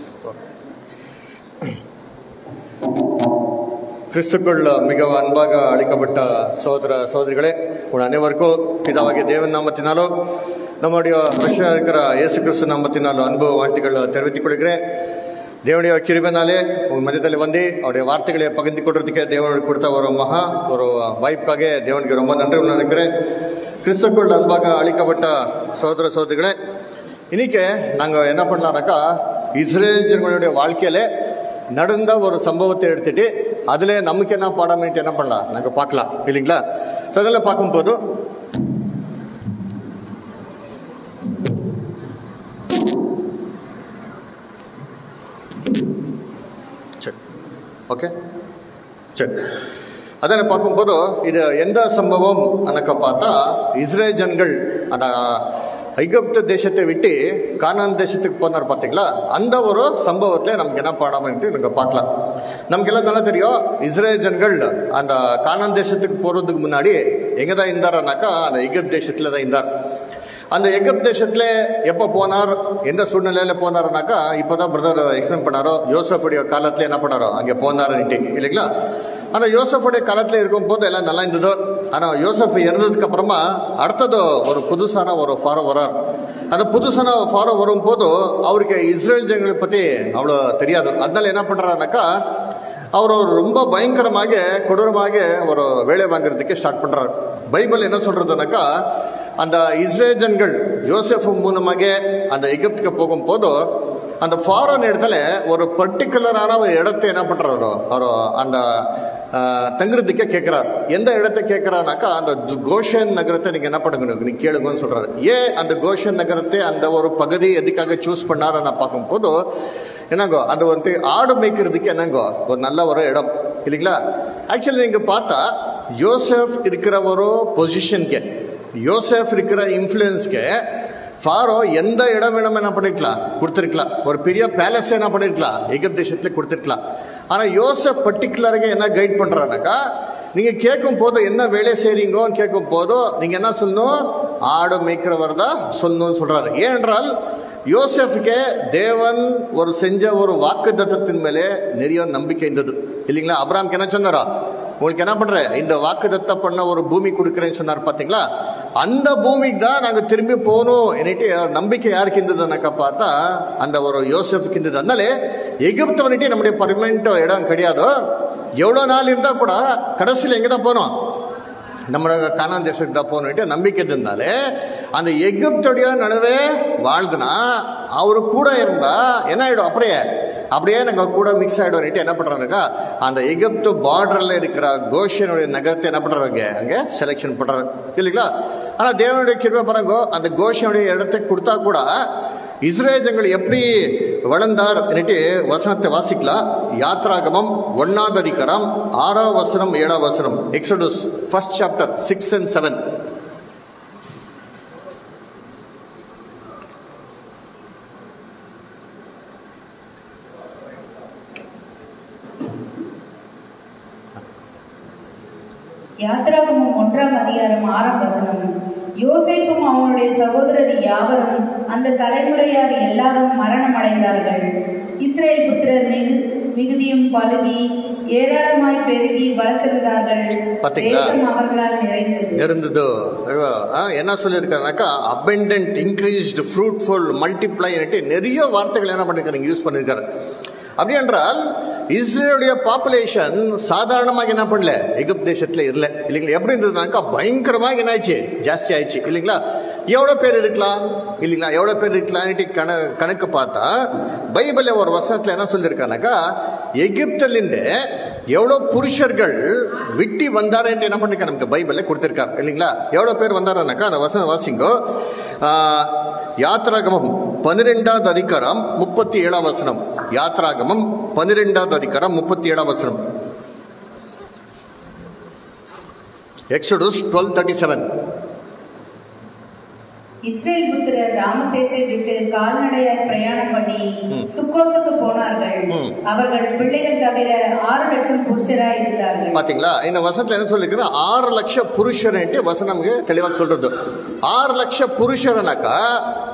கிறிஸ்துக்குள் மிக அன்பாக அழைக்கப்பட்ட சகோதர சகோதரிகளே உங்கள் அனைவருக்கும் பிதாவாகிய தேவன் நாமத்தினாலோ நம்முடைய ரஷ்யா இருக்கிற இயேசு கிறிஸ்து நாமத்தினாலும் அன்பு வாழ்த்துக்கள் தெரிவித்துக் கொள்கிறேன் தேவனுடைய கிருபைனாலே உங்கள் மಧ್ಯத்தில் வந்து அவருடைய வார்த்தைகளை பகிர்ந்து கொள்றதுக்கு தேவனுக்கு கொடுத்த ஒரு மகா ஒரு வாய்ப்பாக தேவனுக்கு ரொம்ப நன்றி நினைக்கிறேன் கிறிஸ்துக்குள் அன்பாக அழைக்கப்பட்ட சகோதர சகோதரிகளே இன்னைக்கு நாங்கள் என்ன பண்ணலாம்னாக்கா இஸ்ரேல் ஜனங்களுடைய வாழ்க்கையில நடந்த ஒரு சம்பவத்தை எடுத்துட்டு அதில் நமக்கு என்ன பாடம் என்ன பண்ணலாம் நாங்கள் பார்க்கலாம் இல்லைங்களா ஸோ அதெல்லாம் பார்க்கும்போது சரி ஓகே சரி ಅದನ್ನು பார்க்கும்போது இது எந்த சம்பவம் அனக்க பார்த்தா இஸ்ரேல் ஜனங்கள் அந்த ஐகப்து தேசத்தை விட்டு கானான் தேசத்துக்கு போனார் பார்த்தீங்களா அந்த ஒரு சம்பவத்தை நமக்கு என்ன பாடம்ன்ட்டு நீங்கள் பார்க்கலாம் நமக்கெல்லாம் நல்லா தெரியும் இஸ்ரேல் ஜனங்கள் அந்த கானான் தேசத்துக்கு போகிறதுக்கு முன்னாடி எங்கே தான் இருந்தாருனாக்கா அந்த ஐகப் தேசத்தில் தான் இருந்தார் அந்த எகப் தேசத்துல எப்போ போனார் எந்த சூழ்நிலையில போனாருனாக்கா இப்போதான் பிரதர் எக்ஸ்பிளைன் பண்ணாரோ யோசஃபுடைய காலத்துல என்ன பண்ணாரோ அங்கே போனாருன்ட்டு இல்லைங்களா ஆனால் யோசஃபுடைய காலத்தில் இருக்கும் போது எல்லாம் நல்லா இருந்தது ஆனால் யோசப் இறந்ததுக்கு அப்புறமா அடுத்தது ஒரு புதுசான ஒரு ஃபாரோ வரார் அந்த புதுசான ஃபாரோ வரும் போது அவருக்கு இஸ்ரேல் ஜனங்களை பற்றி அவ்வளோ தெரியாது அதனால என்ன பண்ணுறாருனாக்கா அவர் ஒரு ரொம்ப பயங்கரமாக கொடூரமாக ஒரு வேலை வாங்குறதுக்கு ஸ்டார்ட் பண்ணுறாரு பைபிள் என்ன சொல்றதுனாக்கா அந்த இஸ்ரேஜன்கள் யோசெஃப் மூலமாக அந்த எகிப்துக்கு போகும்போது அந்த ஃபாரின் இடத்துல ஒரு பர்டிகுலரான ஒரு இடத்தை என்ன பண்ணுறாரோ அவர் அந்த ஆஹ், தங்குறதுக்கே கேட்குறாரு எந்த இடத்தை கேட்குறாருனாக்கா அந்த து- கோஷன் நகரத்தை நீங்கள் என்ன பண்ணுங்க நீங்க கேளுங்கன்னு சொல்கிறாரு ஏன் அந்த கோஷன் நகரத்தை அந்த ஒரு பகுதி எதுக்காக சூஸ் பண்ணாரு நான் பார்க்கும்போது என்னங்கோ அந்த வந்து ஆடு மேய்க்கிறதுக்கு என்னங்கோ ஒரு நல்ல ஒரு இடம் இல்லைங்களா ஆக்சுவலி நீங்கள் பார்த்தா யோசெஃப் இருக்கிற ஒரு பொசிஷனுக்கு யோசெஃப் இருக்கிற இன்ஃப்ளூயன்ஸ்க்கு ஃபாரோ எந்த இடம் வேணும் என்ன பண்ணிருக்கலாம் கொடுத்துருக்கலாம் ஒரு பெரிய பேலஸ் என்ன பண்ணிருக்கலாம் எகிப்து தேசத்துல கொடுத்துருக்கலாம் ஆனால் யோசெஃப் பர்டிகுலராக என்ன கைட் பண்ணுறாருனாக்கா நீங்கள் கேட்கும் போது என்ன வேலை செய்கிறீங்கோன்னு கேட்கும் போதோ நீங்கள் என்ன சொல்லணும் ஆடு மேய்க்கிறவர் தான் சொல்லணும்னு சொல்கிறாரு ஏனென்றால் யோசெஃப்ಗೆ தேவன் ஒரு செஞ்ச ஒரு வாக்கு தத்தத்தின் மேலே நிறைய நம்பிக்கை இருந்தது இல்லைங்களா அப்ராம்க்கு என்ன சொன்னாரா உங்களுக்கு என்ன பண்ற இந்த வாக்கு தத்த பண்ண ஒரு பூமி கொடுக்குறேன்னு சொன்னார் பாத்தீங்களா அந்த பூமிக்கு தான் நாங்க திரும்பி போகணும் என்னட்டு நம்பிக்கை யாருக்கு இருந்ததுனாக்கா பார்த்தா அந்த ஒரு யோசெஃப்க்கு இருந்தது அதனால எகிப்து வந்துட்டு நம்முடைய பர்மனெண்ட் இடம் கிடையாது எவ்வளோ நாள் இருந்தால் கூட கடைசியில் எங்கே தான் போனோம் நம்ம கானான் தேசத்துக்கு தான் போகணுட்டு நம்பிக்கை இருந்தாலே அந்த எகிப்துடைய நடுவே வாழ்ந்துனா அவரு கூட இருந்தா என்ன ஆயிடும் அப்படியே அப்படியே நாங்கள் கூட மிக்ஸ் ஆகிடும் என்ன பண்ணுறாருக்கா அந்த எகிப்து பார்டரில் இருக்கிற கோஷனுடைய நகரத்தை என்ன பண்ணுறாங்க அங்கே செலெக்ஷன் பண்ணுறாரு இல்லைங்களா ஆனால் தேவனுடைய கிருபை பாருங்க அந்த கோஷனுடைய இடத்தை கொடுத்தா கூட இஸ்ரேஜங்கள் எப்படி வளர்ந்தார் என்னட்டு வசனத்தை வாசிக்கலாம் யாத்ராகமம் ஒன்னாவது அதிகாரம் ஆறாம் வசனம் ஏழாம் வசனம் Exodus first chapter six and seven யாத்திராகமம் ஒன்றாம் அதிகாரம் ஆறாம் வசனம் யோசேப்பும் அவனுடைய சகோதரர் யாவரும் அந்த தலைமுறையார் எல்லாரும் மரணம் அடைந்தார்கள் இஸ்ரேல் புத்திரர் மிகு மிகுதியும் பழுகி ஏராளமாய் பெருகி வளர்த்திருந்தார்கள் பாத்தீங்களா? தேசம் அவர்களால் நிறைந்தது இருந்தது ஆ, என்ன சொல்லியிருக்காருனாக்கா அபெண்டன்ட் இன்க்ரீஸ்டு ஃப்ரூட்ஃபுல் மல்டிப்ளை நிறைய வார்த்தைகள் என்ன பண்ணிருக்காரு யூஸ் பண்ணியிருக்காரு அப்படி என்றால் இஸ்ரேலுடைய பாப்புலேஷன் சாதாரணமாக என்ன பண்ணல எகிப்து தேசத்தில் இல்லை இல்லைங்களா எப்படி இருந்ததுனாக்கா பயங்கரமாக என்ன ஆயிடுச்சு ஜாஸ்தி ஆயிடுச்சு இல்லைங்களா எவ்வளோ பேர் இருக்கலாம் இல்லைங்களா எவ்வளோ பேர் இருக்கலாம்னு கண கணக்கு பார்த்தா பைபிளில் ஒரு வசனத்தில் என்ன சொல்லியிருக்கானாக்கா எகிப்திலிருந்து எவ்வளோ புருஷர்கள் விட்டி வந்தாருன்ட்டு என்ன பண்ணிருக்காரு நமக்கு பைபிளில் கொடுத்துருக்காரு இல்லைங்களா எவ்வளோ பேர் வந்தாருனாக்கா அந்த வசனம் வாசிங்கோ ஆஹ், யாத்ராகமம் பன்னிரெண்டாவது அதிகாரம் முப்பத்தி ஏழாம் வசனம் யாத்ராகமம் பன்னிரெண்டாவது அதிகாரம் முப்பத்தி ஏழாம் வசனம் Exodus twelve thirty seven Israel புத்திரர் ராமசேசை விட்டு கால்நடையாய் பிரயாணம் பண்ணி சுக்கோத்துக்கு போனார்கள் ம். அவர்கள் பிள்ளைகள் தவிர ஆறு லட்சம் புருஷராய் இருந்தார்கள் பாத்தீங்களா இந்த வசனத்துல என்ன சொல்லிருக்குன்னா ஆறு லட்ச புருஷர்ன்ட்டு வசனம் நமக்கு தெளிவாக சொல்றது ஆறு லட்ச புருஷர்னாக்கா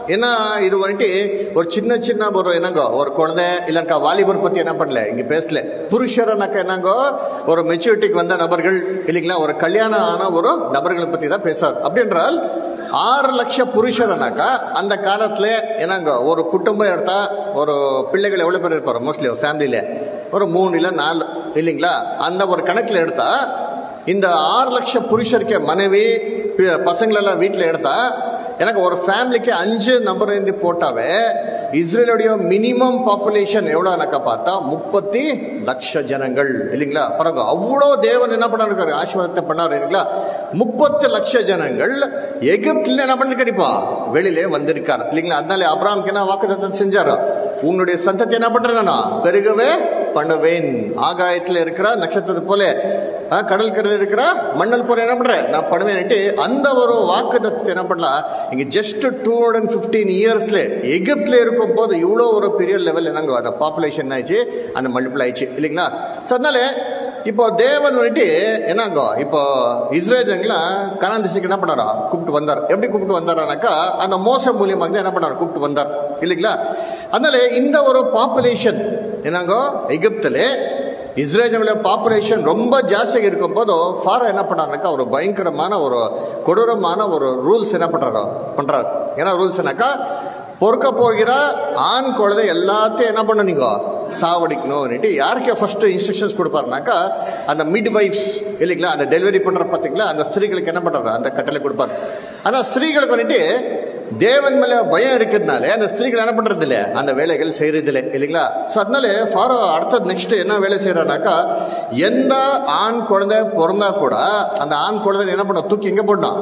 ஏன்னா இது வந்துட்டு ஒரு சின்ன சின்ன ஒரு என்னங்கோ ஒரு குழந்தை இல்லைக்கா வாலிபர் பத்தி என்ன பண்ணல இங்க பேசல புருஷரனாக்கா என்னங்கோ ஒரு மெச்சூரிட்டிக்கு வந்த நபர்கள் இல்லைங்களா ஒரு கல்யாணம் ஆன ஒரு நபர்களை பத்தி தான் பேசாது அப்படின்றால் ஆறு லட்சம் புருஷரனாக்கா அந்த காலத்துல என்னங்க ஒரு குடும்பம் எடுத்தா ஒரு பிள்ளைகள் எவ்வளவு பேர் இருப்பாரு மோஸ்ட்லி ஒரு ஃபேமிலியில ஒரு மூணு இல்லை நாலு இல்லைங்களா அந்த ஒரு கணக்கில் எடுத்தா இந்த ஆறு லட்சம் புருஷருக்கு மனைவி பி- பசங்களெல்லாம் வீட்டில் எடுத்தா எனக்கு ஒரு ஃபேமிலிக்கு அஞ்சு நம்பர் இருந்து போட்டாவே இஸ்ரேலுடைய மினிமம் பாப்புலேஷன் எவ்வளோனாக்கா பார்த்தா முப்பத்தி லட்ச ஜனங்கள் இல்லைங்களா பாருங்க அவ்வளோ தேவன் என்ன பண்ணாரு ஆசீர்வாதத்தை பண்ணாரு இல்லைங்களா முப்பத்து லட்ச ஜனங்கள் எகிப்துல என்ன பண்ணிருக்காரு இப்போ வெளியிலே வந்திருக்காரு இல்லைங்களா அதனால அப்ராம்க்கு என்ன வாக்குத்தத்தம் செஞ்சாரு உன்னுடைய சந்ததி என்ன பண்றேன் நான் பெருகவே பண்ணுவேன் ஆகாயத்தில் இருக்கிற நட்சத்திரத்தை போல ஆ, கடல் கரையில் இருக்கிற மண்ணல் போல என்ன பண்றேன் நான் பண்ணுவேன்ட்டு அந்த ஒரு வாக்கு தத்துவத்தை என்ன பண்ணலாம் இங்க just two hundred and fifteen இயர்ஸ்ல எகிப்துல இருக்கும் போது இவ்வளோ ஒரு பெரிய லெவல் என்னங்க அந்த பாப்புலேஷன் ஆயிடுச்சு அந்த மல்டிபிள் ஆயிடுச்சு இல்லைங்களா ஸோ அதனால இப்போ தேவன் வந்துட்டு என்னங்கோ இப்போ இஸ்ரேஜன்லாம் கனான் திசைக்கு என்ன பண்ணாரா கூப்பிட்டு வந்தார் எப்படி கூப்பிட்டு வந்தாரானாக்கா அந்த மோச மூலியமாக தான் என்ன பண்ணார் கூப்பிட்டு வந்தார் இல்லைங்களா அதனால இந்த ஒரு பாப்புலேஷன் என்னங்கோ எகிப்துல இஸ்ரேலுடைய பாப்புலேஷன் ரொம்ப ஜாஸ்தியாக இருக்கும் போது ஃபாரோ என்ன பண்ணாருனாக்கா ஒரு பயங்கரமான ஒரு கொடூரமான ஒரு ரூல்ஸ் என்ன பண்றாரோ பண்றாரு என்ன ரூல்ஸ் என்னக்கா பொறுக்க போகிற ஆண் குழந்தை எல்லாத்தையும் என்ன பண்ண நீங்க சாவடிக்கணும்னுட்டு யாருக்கு ஃபர்ஸ்ட் இன்ஸ்ட்ரக்ஷன்ஸ் கொடுப்பாருனாக்கா அந்த மிட் வைஃப்ஸ் இல்லைங்களா அந்த டெலிவரி பண்ற பார்த்தீங்களா அந்த ஸ்திரீகளுக்கு என்ன பண்றாரு அந்த கட்டளை கொடுப்பாரு ஆனால் ஸ்திரீகளுக்கு வந்துட்டு தேவன் மேல பயம் இருக்கிறதுனால அந்த ஸ்திரீகள் என்ன பண்றது இல்ல அந்த வேலைகள் செய்யறது இல்லை இல்லைங்களா ஸோ அதனால ஃபாரோ அடுத்தது நெக்ஸ்ட் என்ன வேலை செய்யறானாக்கா எந்த ஆண் குழந்தை பிறந்தா கூட அந்த ஆண் குழந்தை என்ன பண்ண தூக்கி எங்க போடணும்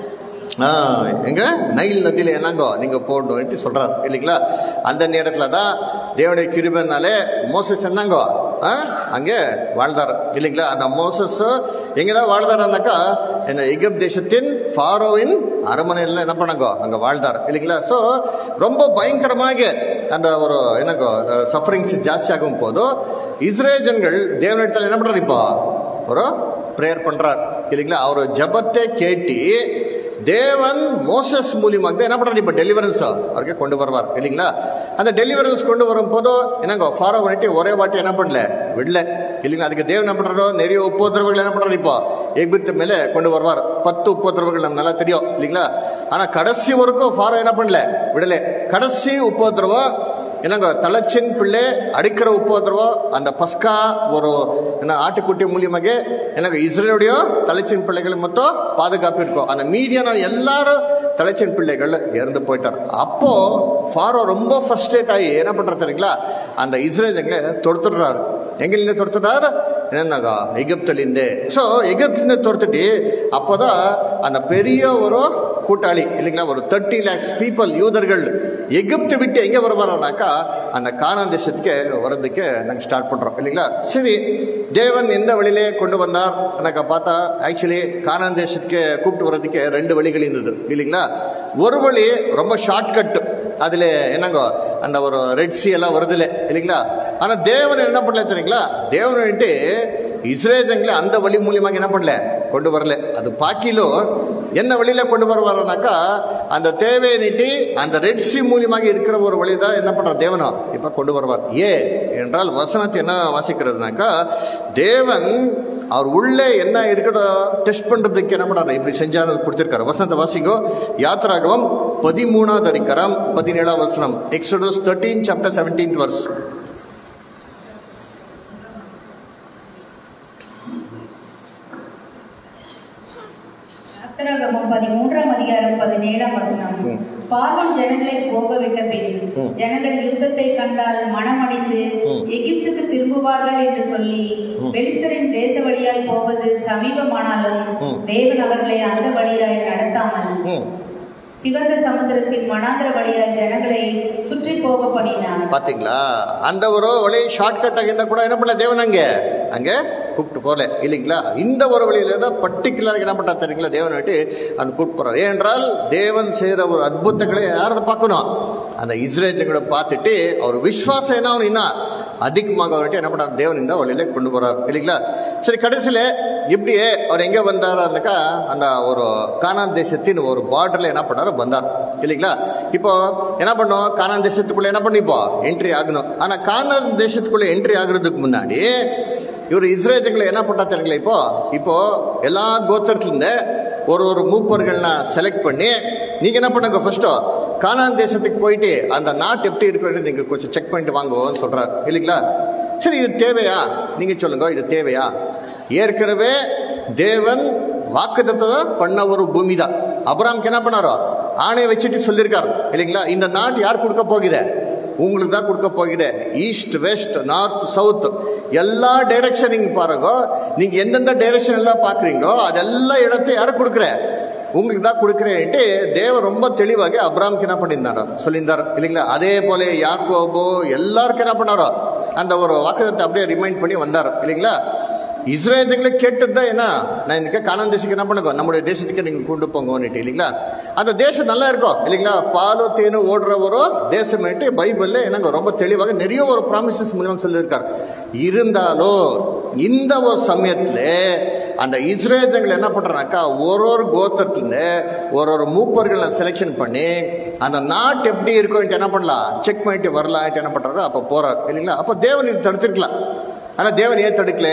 ஆ, எங்க நைல் நதியில என்னங்கோ நீங்க போடணும்ட்டு சொல்றாரு இல்லைங்களா அந்த நேரத்துல தான் தேவனுடைய கிருபனாலே மோசஸ் என்னங்கோ ஆ, அங்கே வாழ்ந்தார் இல்லைங்களா அந்த மோசஸ் எங்கதான் வாழ்ந்தாருனாக்கா இந்த எகிப்த் தேசத்தின் ஃபாரோவின் அரண்மனையில் என்ன பண்ணாங்கோ அங்க வாழ்ந்தார் இல்லைங்களா ஸோ ரொம்ப பயங்கரமாக அந்த ஒரு என்னங்கோ சஃபரிங்ஸ் ஜாஸ்தி ஆகும் போதும் இஸ்ரேஜன்கள் தேவனிடத்தில் என்ன பண்றாரு இப்போ ஒரு ப்ரேயர் பண்றார் இல்லைங்களா அவர் ஜபத்தை கேட்டி தேவன் மோசஸ் மூலியமாக தான் என்ன பண்றாரு இப்போ டெலிவரன்ஸ் அவருக்கு கொண்டு வருவார் இல்லைங்களா அந்த டெலிவரன்ஸ் கொண்டு வரும் போதும் என்னங்க ஃபாரோ வந்துட்டு ஒரே வாட்டி என்ன பண்ணல விடல இல்லைங்களா அதுக்கு தேவன் என்ன பண்றாரோ நிறைய உபோதிரவங்கள் என்ன பண்றாரு இப்போ எகிப்து மேலே கொண்டு வருவார் பத்து உபோதிரவங்கள் நம்ம நல்லா தெரியும் இல்லைங்களா ஆனா கடைசி வரைக்கும் ஃபாரோ என்ன பண்ணல விடல கடைசி உபோதிரவம் என்னங்க தலைச்சின் பிள்ளை அடிக்கிற உபோதிரவம் அந்த பஸ்கா ஒரு என்ன ஆட்டுக்குட்டி மூலியமாக எனக்கு இஸ்ரேலுடைய தலைச்சின் பிள்ளைகள் மொத்தம் பாதுகாப்பு இருக்கும் அந்த மீதியான எல்லாரும் தலைச்சின் பிள்ளைகள் இறந்து போயிட்டார் அப்போ ஃபாரோ ரொம்ப ஃபர்ஸ்டேட் ஆகி என்ன பண்றாரு தெரியுங்களா அந்த இஸ்ரேலுங்க தொடுத்துடுறாரு எங்கிலிருந்து தொடுத்துட்டார் என்னன்னாக்கா எகிப்துலேருந்தே ஸோ எகிப்துலேருந்து தொடுத்துட்டு அப்போதான் அந்த பெரிய ஒரு கூட்டாளி இல்லைங்களா ஒரு தேர்ட்டி லேக்ஸ் பீப்புள் யூதர்கள் எகிப்து விட்டு எங்கே வருவாரானாக்கா அந்த கானான் தேசத்துக்கு வர்றதுக்கு நாங்கள் ஸ்டார்ட் பண்ணுறோம் இல்லைங்களா சரி தேவன் எந்த வழியிலே கொண்டு வந்தார் எனக்கு பார்த்தா ஆக்சுவலி கானான் தேசத்துக்கு கூப்பிட்டு வர்றதுக்கு ரெண்டு வழிகள் இருந்தது இல்லைங்களா ஒரு வழி ரொம்ப ஷார்ட்கட் அதில் என்னங்க அந்த ஒரு ரெட் சி எல்லாம் வருதில்ல இல்லைங்களா ஆனால் தேவன் என்ன பண்ணல தெரியுங்களா தேவன் வந்துட்டு இஸ்ரேஜங்களை அந்த வழி மூலியமாக என்ன பண்ணல கொண்டு வரல அது பாக்கிலோ என்ன வழியில கொண்டு வருவாருனாக்கா அந்த தேவையை நீட்டி அந்த ரெட் சி மூலியமாக இருக்கிற ஒரு வழி தான் என்ன பண்ற தேவனோ இப்ப கொண்டு வருவார் ஏ என்றால் வசனத்தை என்ன வாசிக்கிறதுனாக்கா தேவன் அவர் உள்ளே என்ன இருக்கிறதோ டெஸ்ட் பண்றதுக்கு என்ன பண்றாரு இப்படி செஞ்சாரு கொடுத்திருக்காரு வசனத்தை வாசிங்கோ யாத்திராகவம் பதிமூணாவது அதிகாரம் பதினேழாம் வசனம் Exodus thirteen chapter seventeen verse யாத்திராகமம் பதிமூன்றாம் அதிகாரம் பதினேழாம் வசனம் ம். பார்வன் ஜனங்களை போக விட்ட பின் ம். ஜனங்கள் யுத்தத்தை கண்டால் மனமடைந்து ம். எகிப்துக்கு திரும்புவார்கள் என்று சொல்லி ம். பெலிஸ்தரின் தேச வழியாய் போவது சமீபமானாலும் ம். தேவன் அவர்களை அந்த வழியாய் நடத்தாமல் ம் சிவந்த சமுத்திரத்தின் வனாந்திர வழியாய் ஜனங்களை சுற்றி போக பண்ணினார் பாத்தீங்களா அந்த ஒரு வழி ஷார்ட்கட் இருந்தா கூட என்ன பண்ணல தேவன் அங்க அங்க கூப்பிட்டு போகல இல்லைங்களா இந்த ஒரு வழியில தான் பர்டிகுலர் என்ன பண்ணா தெரியுங்களா தேவன் விட்டு அந்த கூப்பிட்டு போறாரு ஏனென்றால் தேவன் செய்யற ஒரு அற்புதங்களை யாரதை பார்க்கணும் அந்த இஸ்ரேஜங்களை பார்த்துட்டு அவர் விஸ்வாசம் என்ன ஆகணும் என்ன அதிகமாக வந்துட்டு என்ன பண்ணார் தேவன் இந்த வழியில கொண்டு போறார் இல்லைங்களா சரி கடைசியில இப்படியே அவர் எங்க வந்தாருனாக்கா அந்த ஒரு கானான் தேசத்தின் ஒரு பார்டர்ல என்ன பண்ணாரு வந்தார் இல்லைங்களா இப்போ என்ன பண்ணோம் கானான் தேசத்துக்குள்ள என்ன பண்ணிப்போ என்ட்ரி ஆகணும் ஆனா கானான் தேசத்துக்குள்ள என்ட்ரி ஆகுறதுக்கு முன்னாடி இவர் இஸ்ரேஜங்களை என்ன பண்ணா தெரியுங்களா இப்போ இப்போ எல்லா கோத்திரத்துலேருந்து ஒரு ஒரு மூப்பர்கள்னா செலக்ட் பண்ணி நீங்க என்ன பண்ணுங்க ஃபர்ஸ்ட் கானான் தேசத்துக்கு போயிட்டு அந்த நாட்டு எப்படி இருக்குன்னு நீங்க கொஞ்சம் செக் பண்ணிட்டு வாங்குவோம்னு சொல்றாரு இல்லைங்களா சரி இது தேவையா நீங்க சொல்லுங்க இது தேவையா ஏற்கனவே தேவன் வாக்குத்தத்தை பண்ண ஒரு பூமி தான் அப்ராம்க்கு என்ன பண்ணாரோ ஆணையை வச்சுட்டு சொல்லியிருக்காரு இல்லைங்களா இந்த நாட்டு யார் கொடுக்க போகுது உங்களுக்கு தான் கொடுக்க போகுது ஈஸ்ட் வெஸ்ட் நார்த் சவுத் எல்லா டைரக்ஷன் நீங்க பாருங்க நீங்க எந்தெந்த டைரக்ஷன் எல்லாம் பாக்குறீங்களோ அதெல்லாம் இடத்தை யாரு கொடுக்குற உங்களுக்கு தான் கொடுக்குறேன்ட்டு தேவன் ரொம்ப தெளிவாக அப்ராம்க்கு என்ன பண்ணியிருந்தாரோ சொல்லியிருந்தார் இல்லைங்களா அதே போல யாக்கோபோ எல்லாருக்கும் என்ன பண்ணாரோ அந்த ஒரு வாக்குதத்தை அப்படியே ரிமைண்ட் பண்ணி வந்தார் இல்லைங்களா இஸ்ரேலுங்களை கேட்டது தான் என்ன நான் இன்னைக்கு கானான் தேசத்துக்கு என்ன பண்ணுங்க நம்முடைய தேசத்துக்கு நீங்க கொண்டு போங்கன்னுட்டு இல்லைங்களா அந்த தேசம் நல்லா இருக்கும் இல்லைங்களா பாலோ தேனு ஓடுற ஒரு தேசமேட்டு பைபிள்ல என்னங்க ரொம்ப தெளிவாக நிறைய ஒரு ப்ராமிசஸ் மூலியமாக சொல்லியிருக்கார் இருந்தாலும் இந்த ஒரு சமயத்துல அந்த இஸ்ரேஜங்கள் என்ன பண்றாங்கனாக்கா ஒரு ஒரு கோத்திரத்துல ஒரு ஒரு மூப்பர்களை செலெக்ஷன் பண்ணி அந்த நாட்டு எப்படி இருக்கும்ட்டு என்ன பண்ணலாம் செக் பண்ணிட்டு வரலான்ட்டு என்ன பண்றாரு அப்ப போறார் இல்லைங்களா அப்ப தேவன் இது தடுத்திருக்கலாம் ஆனா தேவன் ஏன் தடுக்கல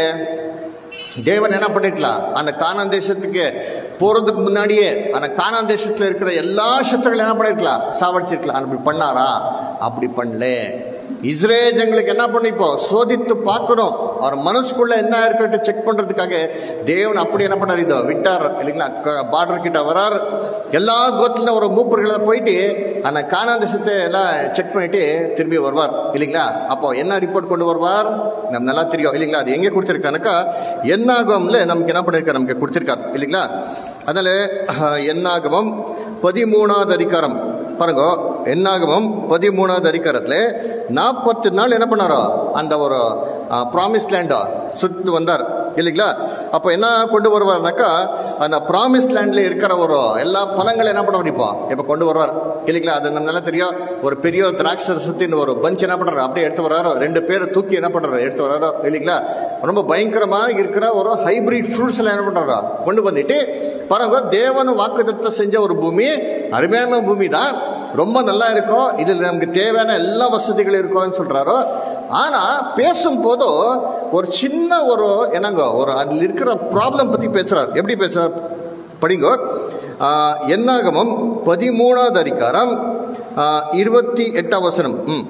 தேவன் என்ன பண்ணிருக்கலாம் அந்த கானான் தேசத்துக்கு போறதுக்கு முன்னாடியே அந்த கானான் தேசத்துல இருக்கிற எல்லா சத்துருகளும் என்ன பண்ணிருக்கலாம் சாவடிச்சிருக்கலாம் அப்படி பண்ணாரா அப்படி பண்ணல இஸ்ரேஜங்களுக்கு என்ன பண்ணிப்போ சோதித்து பார்க்கணும் அவர் மனசுக்குள்ள என்ன இருக்குன்னு செக் பண்றதுக்காக தேவன் அப்படி என்ன பண்ணார் இதோ விட்டார் இல்லைங்களா பார்டர் கிட்ட வரார் எல்லா கோத்துல ஒரு மூப்பர்களை போயிட்டு அந்த கானான் தேசத்தை எல்லாம் செக் பண்ணிட்டு திரும்பி வருவார் இல்லைங்களா அப்போ என்ன ரிப்போர்ட் கொண்டு வருவார் நம்ம நல்லா தெரியும் இல்லைங்களா அது எங்கே கொடுத்துருக்கானாக்கா என்னாகம்ல நமக்கு என்ன பண்ணிருக்காரு நமக்கு கொடுத்துருக்காரு இல்லைங்களா அதனால அஹ், என்னாகமம் பதிமூணாவது அதிகாரம் பாருங்க என்னாகமம் பதிமூணாவது அதிகாரத்துல நாற்பத்து நாள் என்ன பண்ணாரோ அந்த ஒரு ப்ராமிஸ் லேண்டோ சுற்றி வந்தார் இல்லைங்களா அப்போ என்ன கொண்டு வருவார்னாக்கா அந்த ப்ராமிஸ் லேண்ட்ல இருக்கிற ஒரு எல்லா பழங்களும் என்ன பண்ணுவார் இப்போ இப்போ கொண்டு வருவார் இல்லைங்களா அது நமக்கு நல்லா தெரியும் ஒரு பெரிய திராட்சை சுத்தின்னு ஒரு பஞ்ச் என்ன பண்றாரு அப்படியே எடுத்து வராரோ ரெண்டு பேரை தூக்கி என்ன பண்றாரு எடுத்து வராரோ இல்லைங்களா ரொம்ப பயங்கரமா இருக்கிற ஒரு ஹைபிரிட் ஃப்ரூட்ஸ் எல்லாம் என்ன பண்றாரோ கொண்டு வந்துட்டு பாருங்க தேவன் வாக்குத்தத்தை செஞ்ச ஒரு பூமி அருமையான பூமி தான் ரொம்ப நல்லா இருக்கும் இதில் நமக்கு தேவையான எல்லா வசதிகளும் இருக்கும்னு சொல்றாரோ ஆனா பேசும்போது ஒரு சின்ன ஒரு என்னங்க ஒரு அதில் இருக்கிற ப்ராப்ளம் பத்தி பேசுறார் எப்படி பேசுறார் படிங்க ஆஹ், என்னாகமம் பதிமூணாவது அதிகாரம் ஆஹ், இருபத்தி எட்டாம் வசனம் ம்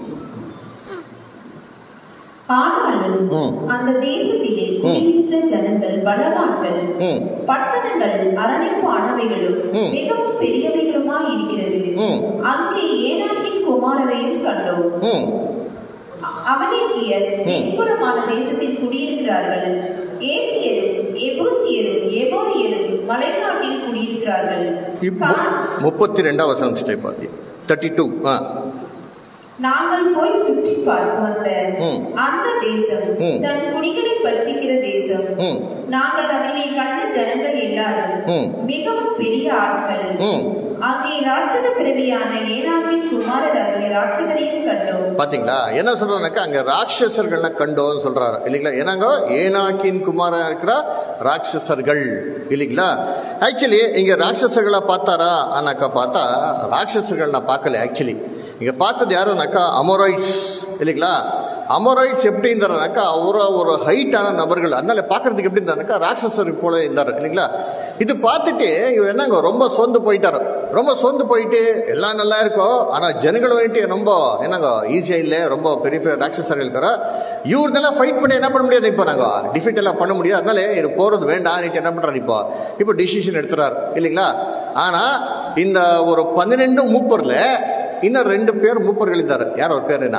ஆனாலும் ம். அந்த தேசத்திலே குடியிருந்த ஜனங்கள் பலவான்கள் ம் பட்டணங்கள் அரணிப்பு ஆனவைகளும் ம். மிகவும் பெரியவைகளுமாய் இருக்கிறது ம். அங்கே ஏனாக்கின் குமாரரையும் கண்டோம் ம் அ- அமலேக்கியர் தென்புறமான தேசத்தில் குடியிருக்கிறார்கள் ஏத்தியரும் எபூசியரும் எபோரியரும் மலைநாட்டில் குடியிருக்கிறார்கள் இப்போ கா- முப்பத்தி ரெண்டாம் வசனம் ஸ்டெப் பாதி தேர்ட்டி டூ ஆ நாங்கள் போய் சுற்றி பார்த்து வந்த ம். அந்த தேசம் ம். தன் குடிகளை பட்சிக்கிற தேசம் ம் நாங்கள் அதிலே கண்ட ஜனங்கள் எல்லாரும் ம். மிகவும் பெரிய ஆட்கள் ம் அங்கே ராட்சத பிறவியான ஏனாக்கின் குமாரராகிய ராட்சதரையும் கண்டோம் பாத்தீங்களா என்ன சொல்றாருனாக்கா அங்க ராட்சசர்கள்ல கண்டோன்னு சொல்றாரு இல்லைங்களா என்னங்க ஏனாக்கின் குமாரா இருக்கிற ராட்சசர்கள் இல்லைங்களா ஆக்சுவலி இங்க ராட்சசர்களை பார்த்தாரா ஆனாக்கா பார்த்தா ராட்சசர்கள் நான் பார்க்கல ஆக்சுவலி இங்க பார்த்தது யாருனாக்கா அமோராய்ட்ஸ் இல்லைங்களா அமோராய்ட்ஸ் எப்படி இருந்தாருனாக்கா அவர ஒரு ஹைட்டான நபர்கள் அதனால பார்க்கறதுக்கு எப்படி இருந்தாருனாக்கா ராட்சசர் போல இருந்தார் இல்லைங்களா இது பார்த்துட்டு இவர் என்னங்க ரொம்ப சோர்ந்து போயிட்டாரு ரொம்ப சோர்ந்து போயிட்டு எல்லாம் நல்லா இருக்கும் ஆனா ஜனங்கள் வந்துட்டு ரொம்ப என்னங்க ஈஸியா இல்லை ரொம்ப பெரிய பெரிய ராட்சசர்கள் இருக்கிற இவர்தெல்லாம் ஃபைட் பண்ணி என்ன பண்ண முடியாது இப்போ நாங்க டிஃபீட் எல்லாம் பண்ண முடியாது அதனால இது போறது வேண்டாம் என்ன பண்றாரு இப்போ இப்போ டிசிஷன் எடுத்துறாரு இல்லைங்களா ஆனா இந்த ஒரு பன்னிரெண்டு மூப்பர்ல இன்னும் ரெண்டு பேர் மூப்பர்கள் இருந்தாரு யார் ஒரு பேர் என்ன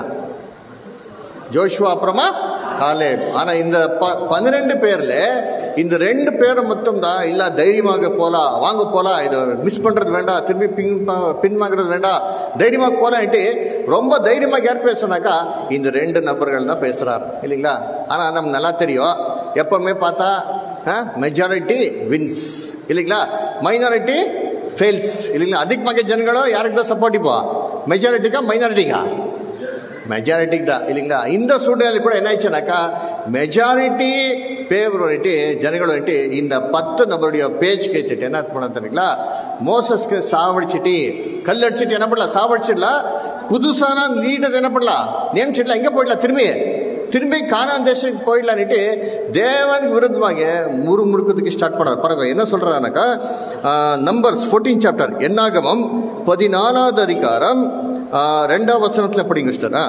ஜோஷுவா அப்புறமா காலேப் ஆனா இந்த ப பன்னிரெண்டு பேர்ல இந்த ரெண்டு பேரை மட்டும் தான் இல்ல தைரியமாக போலாம் வாங்க போலாம் இது மிஸ் பண்றது வேண்டாம் திரும்பி பின் ப- பின்வாங்கிறது வேண்டாம் தைரியமாக போலான்ட்டு ரொம்ப தைரியமாக யார் பேசுனாக்கா இந்த ரெண்டு நபர்கள் தான் பேசுறார் இல்லைங்களா ஆனா நம்ம நல்லா தெரியும் எப்பவுமே பார்த்தா மெஜாரிட்டி வின்ஸ் இல்லைங்களா மைனாரிட்டி ஃபெயில்ஸ் இல்லைங்களா அதிகமாக ஜனங்களோ யாருக்கு தான் சப்போர்ட் இப்போ மெஜாரிட்டிக்கா மைனாரிட்டிக்கா மெஜாரிட்டிக்கு தான் இல்லைங்களா இந்த சூழ்நிலை கூட என்ன ஆயிடுச்சுனாக்கா மெஜாரிட்டி பேவர் வந்துட்டு ஜனங்கள் வந்துட்டு இந்த பத்து நபருடைய பேஜ் கேட்டுட்டு என்ன பண்ண தெரியுங்களா மோசஸ்க்கு சாவடிச்சிட்டு கல் அடிச்சிட்டு என்ன பண்ணலாம் சாவடிச்சிடலாம் புதுசான லீடர் என்ன பண்ணலாம் நியமிச்சிடலாம் எங்கே போயிடலாம் திரும்பி திரும்பி கானான் தேசத்துக்கு போயிடலான்ட்டு தேவனுக்கு விருத்தமாக முறுமுறுக்கிறதுக்கு ஸ்டார்ட் பண்ணார் பாருங்க என்ன சொல்றாருனாக்கா நம்பர்ஸ் ஃபோர்டீன் சாப்டர் என்னாகமம் பதினாலாவது அதிகாரம் ஆ, ரெண்டாம் வசனத்தில் படிங்க சிஸ்டரா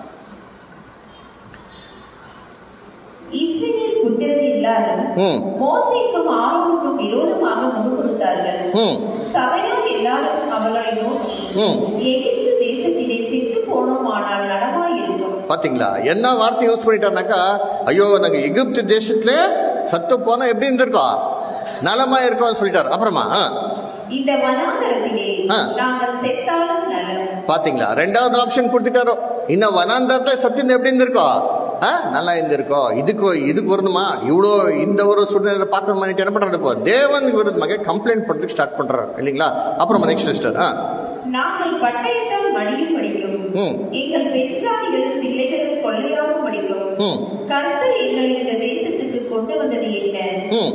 இஸ்ரவேல் புத்திரர் எல்லாரும் ம் மோசேக்கும் ஆரோனுக்கும் விரோதமாக முறுமுறுத்தார்கள் ம் சபையார் எல்லாரும் அவர்களை நோக்கி ம் எகிப்து தேசத்திலே செத்து போனோமானால் நலமாயிருக்கும் பாத்தீங்களா என்ன வார்த்தை யூஸ் பண்ணிட்டாருனாக்கா ஐயோ நாங்க எகிப்து தேசத்துல சத்து போனா எப்படி இருந்திருக்கோம் நலமா இருக்கோம்னு சொல்லிட்டாரு அப்புறமா ஆ, இந்த வனாந்தரத்திலே ஆ. நாங்கள் செத்தாலும் நலம் பாத்தீங்களா ரெண்டாவது ஆப்ஷன் கொடுத்துட்டாரோ இந்த வனாந்தரத்தை சத்தியம் எப்படி இருந்திருக்கோம் ஆ நல்லா இருந்திருக்கோம் இதுக்கு இதுக்கு வரணுமா இவ்வளோ இந்த ஒரு சூழ்நிலை பார்க்கணுமான்ட்டு என்ன பண்றாரு இப்போ தேவனுக்கு விருதமாக கம்ப்ளைண்ட் பண்றதுக்கு ஸ்டார்ட் பண்றாரு இல்லைங்களா அப்புறமா நெக்ஸ்ட் சிஸ்டர் ஆ நாங்கள் பட்டயத்தால் மடியும் படிக்கும் ம். எங்கள் பெண்சாதிகளும் பிள்ளைகளும் கொள்ளையாகும் படிக்கும் ம் கர்த்தர் எங்களை இந்த தேசத்துக்கு கொண்டு வந்தது என்ன ம்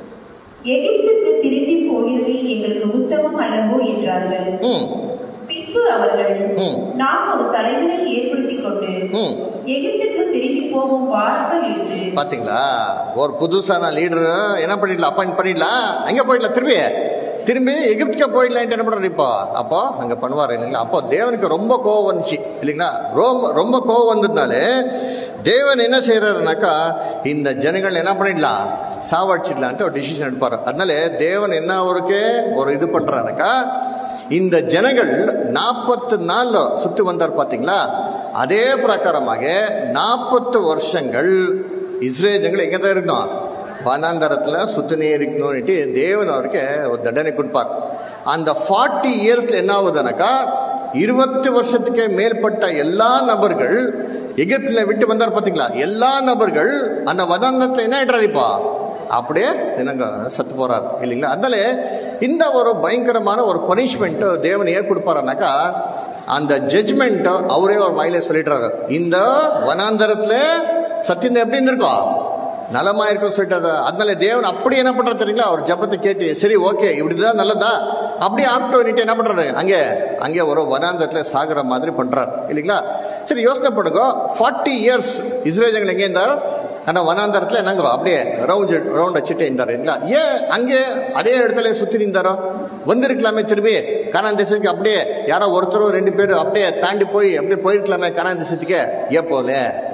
எகிப்துக்கு திரும்பி போகிறது எங்களுக்கு உத்தமம் அல்லவோ என்றார்கள் ம் பின்பு அவர்கள் ம். நாம் ஒரு தலைவனை ஏற்படுத்திக் கொண்டு ம் எகிப்துக்கு திரும்பி போவோம் வாருங்கள் என்று பாத்தீங்களா ஒரு புதுசான லீடர் என்ன பண்ணிடலாம் அப்பாயிண்ட் பண்ணிடலாம் அங்கே போயிடலாம் திரும்பி திரும்பி எகிப்துக்கே போயிடலான்ட்டு என்ன பண்ணுறாரு இப்போ அப்போ அங்கே பண்ணுவார் இல்லைங்களா அப்போ தேவனுக்கு ரொம்ப கோவம் வந்துச்சு இல்லைங்களா ரொம்ப ரொம்ப கோவம் வந்ததுனாலே தேவன் என்ன செய்யறாருனாக்கா இந்த ஜனங்கள் என்ன பண்ணிடலாம் சாவடிச்சிடலான்ட்டு ஒரு டிசிஷன் எடுப்பார் அதனால தேவன் என்ன அவருக்கு ஒரு இது பண்றாருனாக்கா இந்த ஜனங்கள் நாற்பத்து நாள்ல சுத்தி வந்தார் பாத்தீங்களா அதே பிரகாரமாக நாற்பத்து வருஷங்கள் இஸ்ரேல் ஜனங்கள் எங்கே தான் இருந்தோம் வனாந்தரத்தில் சுத்தினே இருக்கணும்னுட்டு தேவன் அவருக்கு ஒரு தண்டனை கொடுப்பார் அந்த ஃபார்ட்டி இயர்ஸ்ல என்ன ஆகுதுனாக்கா இருபத்தி வருஷத்துக்கு மேற்பட்ட எல்லா நபர்கள் எகிப்துல விட்டு வந்தார் பாத்தீங்களா எல்லா நபர்கள் அந்த வனாந்தரத்தில் என்ன ஆயிடுறாரு இப்போ அப்படியே என்னங்க சத்து போறார் இல்லைங்களா அதனால இந்த ஒரு பயங்கரமான ஒரு பனிஷ்மெண்ட் தேவன் ஏன் கொடுப்பாருனாக்கா அந்த ஜட்ஜ்மெண்ட் அவரே ஒரு வாயில சொல்லிடுறாரு இந்த வனாந்தரத்துல சத்தியம் எப்படி இருந்திருக்கோம் நலமா இருக்கும் சொல்லிட்டாரு அதனால தேவன் அப்படி என்ன பண்றாரு தெரியுங்களா அவர் ஜபத்தை கேட்டு சரி ஓகே இப்படிதான் நல்லதா அப்படியே ஆக்டோனிட்டு என்ன பண்றாரு அங்கே அங்கே ஒரு வனாந்தரத்துல சாகுற மாதிரி பண்றாரு இல்லைங்களா சரி யோசனை பண்ணுங்க ஃபார்ட்டி இயர்ஸ் இஸ்ரேஜங்கள் எங்கே இருந்தார் ஆனால் வனாந்தரத்தில் என்னங்கிறோம் அப்படியே ரவுண்ட் ரவுண்ட் வச்சுட்டே இருந்தார் இல்லைங்களா ஏன் அங்கே அதே இடத்துல சுற்றி இருந்தாரோ வந்திருக்கலாமே திரும்பி கானான் தேசத்துக்கு அப்படியே யாரோ ஒருத்தரோ ரெண்டு பேரும் அப்படியே தாண்டி போய் அப்படியே போயிருக்கலாமே கானான் தேசத்துக்கு ஏன் போல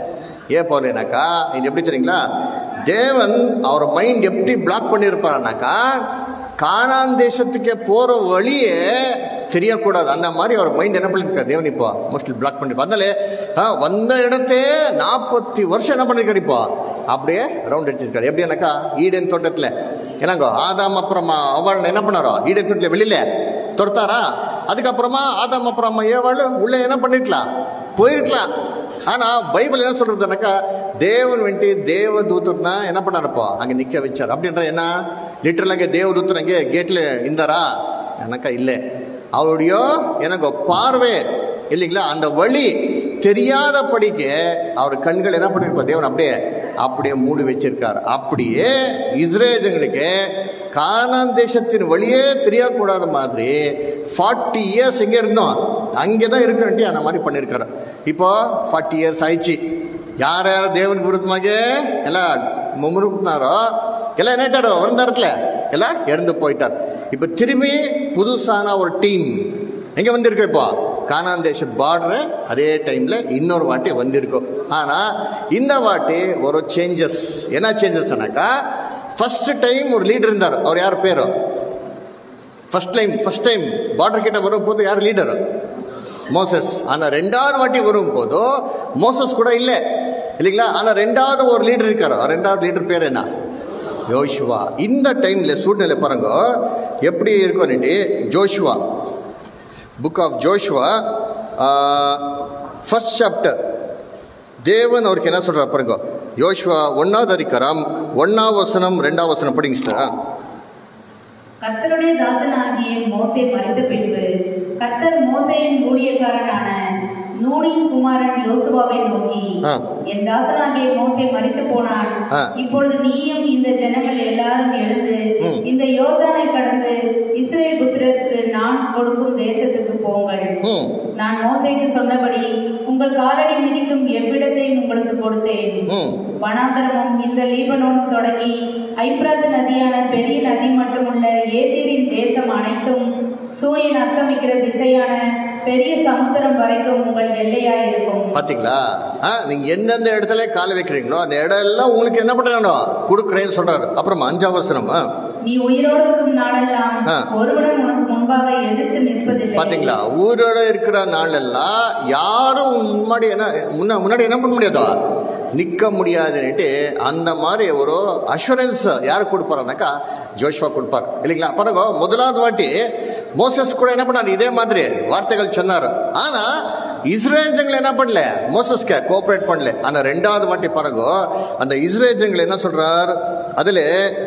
ஏன் போலேனாக்கா இது எப்படி தெரியுங்களா தேவன் அவர் மைண்ட் எப்படி பிளாக் பண்ணியிருப்பாருனாக்கா கானான் தேசத்துக்கு போகிற வழியே தெரியக்கூடாது அந்த மாதிரி அவர் மைண்ட் என்ன பண்ணிருக்காரு தேவன் இப்போ மோஸ்ட்லி பிளாக் பண்ணிருப்பார் அதனால ஆ, வந்த இடத்தே நாற்பத்தி வருஷம் என்ன பண்ணிருக்காரு இப்போ அப்படியே ரவுண்ட் அடிச்சிருக்காரு எப்படின்னாக்கா ஈடன் தோட்டத்தில் என்னங்கோ ஆதாம் அப்புறமா அவள் என்ன பண்ணாரோ ஈடன் தோட்டத்தில் வெளியில துரத்தாரா அதுக்கப்புறமா ஆதாம் அப்புறமா ஏவாள் உள்ள என்ன பண்ணிருக்கலாம் போயிருக்கலாம் ஆனா பைபிள் என்ன சொல்றதுனாக்கா தேவன் வந்துட்டு தேவதூத்தர்னா என்ன பண்ணாரப்போ அங்க நிக்க வச்சார் அப்படின்ற என்ன லிட்டரலாக தேவதூத்தர் அங்கே கேட்ல இருந்தாரா எனக்கா இல்லை அவருடைய எனக்கு பார்வை இல்லைங்களா அந்த வழி தெரியாதபடிக்கு அவர் கண்கள் என்ன பண்ணிருப்பா தேவன் அப்படியே அப்படியே மூடி வச்சிருக்கார் அப்படியே இஸ்ரேஜங்களுக்கு கானான் தேசத்தின் வழியே தெரியக்கூடாத மாதிரி ஃபார்ட்டி இயர்ஸ் எங்கே இருந்தோம் அங்கே தான் இருக்கணுன்ட்டு அந்த மாதிரி பண்ணியிருக்காரு இப்போ ஃபார்ட்டி இயர்ஸ் ஆயிடுச்சு யார் யார் தேவனுக்கு விருத்தமாக எல்லாம் முமுறுக்குனாரோ எல்லாம் என்ன ஆயிட்டாரோ ஒரு இடத்துல எல்லாம் இறந்து போயிட்டார் இப்போ திரும்பி புதுசான ஒரு டீம் எங்கே வந்திருக்கு இப்போ கானான் தேச பார்டர் அதே டைமில் இன்னொரு வாட்டி வந்திருக்கும் ஆனால் இந்த வாட்டி ஒரு சேஞ்சஸ் என்ன சேஞ்சஸ்னாக்கா ஃபர்ஸ்ட் டைம் ஒரு லீடர் இருந்தார் அவர் யார் பேரு first time first time border கிட்ட வரும்போது யார் லீடர் மோசஸ் ஆனால் ரெண்டாவது வாட்டி வரும்போது மோசஸ் கூட இல்லை இல்லைங்களா ஆனால் ரெண்டாவது ஒரு லீடர் இருக்காரு அவர் ரெண்டாவது லீடர் பேர் என்ன யோசுவா இந்த டைம்ல சூழ்நிலை பாருங்க எப்படி இருக்கும்னுட்டு Joshua book of Joshua first chapter தேவன் அவருக்கு என்ன சொல்றார் பாருங்க யோசுவா ஒன்னாவது அதிகாரம் ஒன்னாவது வசனம் ரெண்டாவது வசனம் படிங்க sister. கர்த்தருடைய தாசனாகிய மோசே மறித்த பின்பு கர்த்தர் மோசேயின் ஊழியக்காரனான நூனின் குமாரன் யோசுவாவை நோக்கி ஆ. என் தாசனாகிய மோசே மரித்து போனான் ஆ. இப்பொழுது நீயும் இந்த ஜனங்கள் எல்லாரும் எழுந்து ம். இந்த யோர்தானை கடந்து இஸ்ரேல் புத்திரருக்கு நான் கொடுக்கும் தேசத்துக்கு போங்கள் ம் நான் மோசேக்கு சொன்னபடி உங்கள் காலடி மிதிக்கும் எவ்விடத்தையும் உங்களுக்கு கொடுத்தேன் ம் வனாந்தரமும் இந்த லீபனோன் தொடங்கி ஐப்ராத் நதியான பெரிய நதி மட்டுமுள்ள ஏதீரின் தேசம் அனைத்தும் சூரியன் அஸ்தமிக்கிற திசையான பெரிய சமுத்திரம் வரைக்கும் உங்கள் எல்லையாய் இருக்கும் பாத்தீங்களா ஆ, நீங்க எந்தெந்த இடத்துல கால் வைக்கிறீங்களோ அந்த இடம் எல்லாம் உங்களுக்கு என்ன பண்றானோ கொடுக்குறேன்னு சொல்றாரு அப்புறமா அஞ்சாம் வசனம் ஆ. நீ உயிரோடு இருக்கும் நாளெல்லாம் ஆ. ஒருவனும் உனக்கு முன்பாக எதிர்த்து நிற்பதில்லை பாத்தீங்களா ஊரோட இருக்கிற நாள் எல்லாம் யாரும் உன் முன்னாடி என்ன முன்ன முன்னாடி என்ன பண்ண முடியாதோ நிக்க முடியாதுன்னுட்டு அந்த மாதிரி ஒரு அஷூரன்ஸ் யார் கொடுப்பாருனாக்கா ஜோஷ்வா கொடுப்பார் இல்லைங்களா பாருங்க முதலாவது வாட்டி மோசஸ் கூட என்ன பண்ணாரு இதே மாதிரி வார்த்தைகள் சொன்னார் ஆனா இஸ்ரேல் ஜனங்கள் என்ன பண்ணல மோசஸ்க்கு கோஆபரேட் பண்ணல ஆனா ரெண்டாவது வாட்டி பாருங்க அந்த இஸ்ரேல் ஜனங்கள் என்ன சொல்றார் அதுல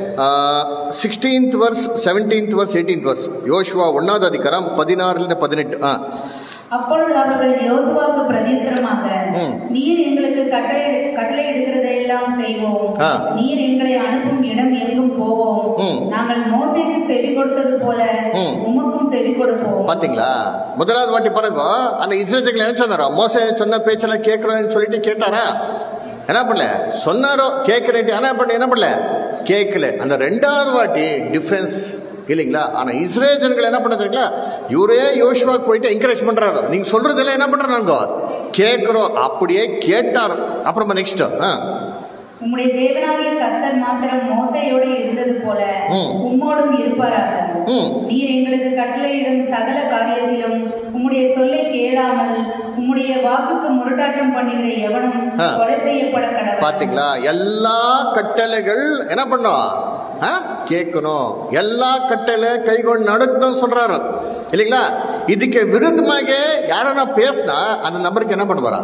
sixteenth verse seventeenth verse eighteenth verse யோசுவா ஒன்னாவது அதிகாரம் பதினாறுல பதினெட்டு ஆ அப்பொழுது அவர்கள் யோசுவாவுக்கு பிரதியுத்தரமாக ம். நீர் எங்களுக்கு கட்டளை கட்டளை எடுக்கிறதையெல்லாம் செய்வோம் ஆ. நீர் எங்களை அனுப்பும் இடம் எங்கும் போவோம் ம். நாங்கள் மோசேக்கு செவி கொடுத்தது போல ம். உமக்கும் செவி கொடுப்போம் பாத்தீங்களா முதலாவது வாட்டி பாருங்க அந்த இஸ்ரேல் என்ன சொன்னாரோ மோச சொன்ன பேச்செல்லாம் கேட்கிறோன்னு சொல்லிட்டு கேட்டாரா என்ன பண்ணல சொன்னாரோ கேட்கிறேன் ஆனா பண்ண என்ன பண்ணல கேட்கல அந்த ரெண்டாவது வாட்டி டிஃபரன்ஸ் இல்லைங்களா ஆனா இஸ்ரேல் ஜனங்கள் என்ன பண்ணதுங்களா இவரே யோசுவாக்கு போயிட்டு என்கரேஜ் பண்றாரு நீங்க சொல்றதெல்லாம் என்ன பண்றாங்க கேட்கிறோம் அப்படியே கேட்டார் அப்புறமா நெக்ஸ்ட் உம்முடைய தேவனாகிய கர்த்தர் மாத்திரம் மோசையோடு இருந்தது போல ம். உம்மோடும் இருப்பாராக ம். நீர் எங்களுக்கு கட்டளையிடும் சகல காரியத்திலும் உம்முடைய சொல்லை கேளாமல் உம்முடைய வாக்குக்கு முரட்டாட்டம் பண்ணுகிற எவனும் ஆ. கொலை செய்யப்பட கடவுள் பாத்தீங்களா எல்லா கட்டளைகள் என்ன பண்ணும் ஆ? கேட்கணும் எல்லா கட்டளை கைகொண்டு நடக்கணும் சொல்றாரு இல்லைங்களா இதுக்கு விருத்தமாக யாரனா பேசினா அந்த நபருக்கு என்ன பண்ணுவாரா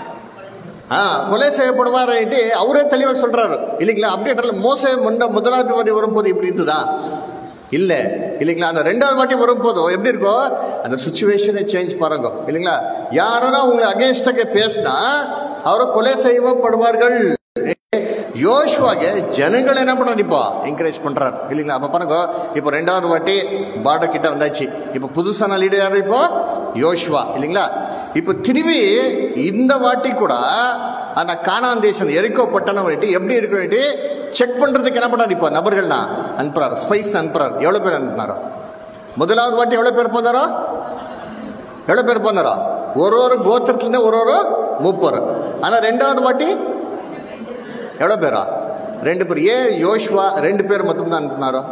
ஆ கொலை செய்யப்படுவார்ட்டு அவரே தெளிவாக சொல்றாரு இல்லைங்களா அப்படின்றதுல மோச முன்ன முதலாவது வாட்டி வரும்போது இப்படி இருந்ததா இல்லை இல்லைங்களா அந்த ரெண்டாவது வாட்டி வரும்போதோ எப்படி இருக்கோ அந்த சுச்சுவேஷனை சேஞ்ச் பாருங்க இல்லைங்களா யாரனா உங்களை அகேன்ஸ்டாக பேசினா அவரை கொலை செய்யப்படுவார்கள் யோசுவாಗೆ ஜனங்கள் என்ன பண்றாரு இப்போ என்கரேஜ் பண்றாரு இல்லைங்களா அப்ப பாருங்க இப்போ ரெண்டாவது வாட்டி பார்டர் கிட்ட வந்தாச்சு இப்போ புதுசான லீடர் யாரு இப்போ யோசுவா இல்லைங்களா இப்போ திரும்பி இந்த வாட்டி கூட அந்த கானான் தேசம் எரிக்கோ பட்டணம் வந்துட்டு எப்படி இருக்க வேண்டி செக் பண்றதுக்கு என்ன பண்றாரு இப்போ நபர்கள்னா அனுப்புறாரு ஸ்பைஸ் அனுப்புறாரு எவ்வளவு பேர் அனுப்புனாரோ முதலாவது வாட்டி எவ்வளவு பேர் போனாரோ எவ்வளவு பேர் போனாரோ ஒரு ஒரு கோத்திரத்துலேருந்து ஒரு ஒரு மூப்பர் ஆனா ரெண்டாவது வாட்டி எவ்வளோ பேரா ரெண்டு பேர் ஏன் யோஷ்வா ரெண்டு பேர் மட்டும்தான் அனுப்புனாரோ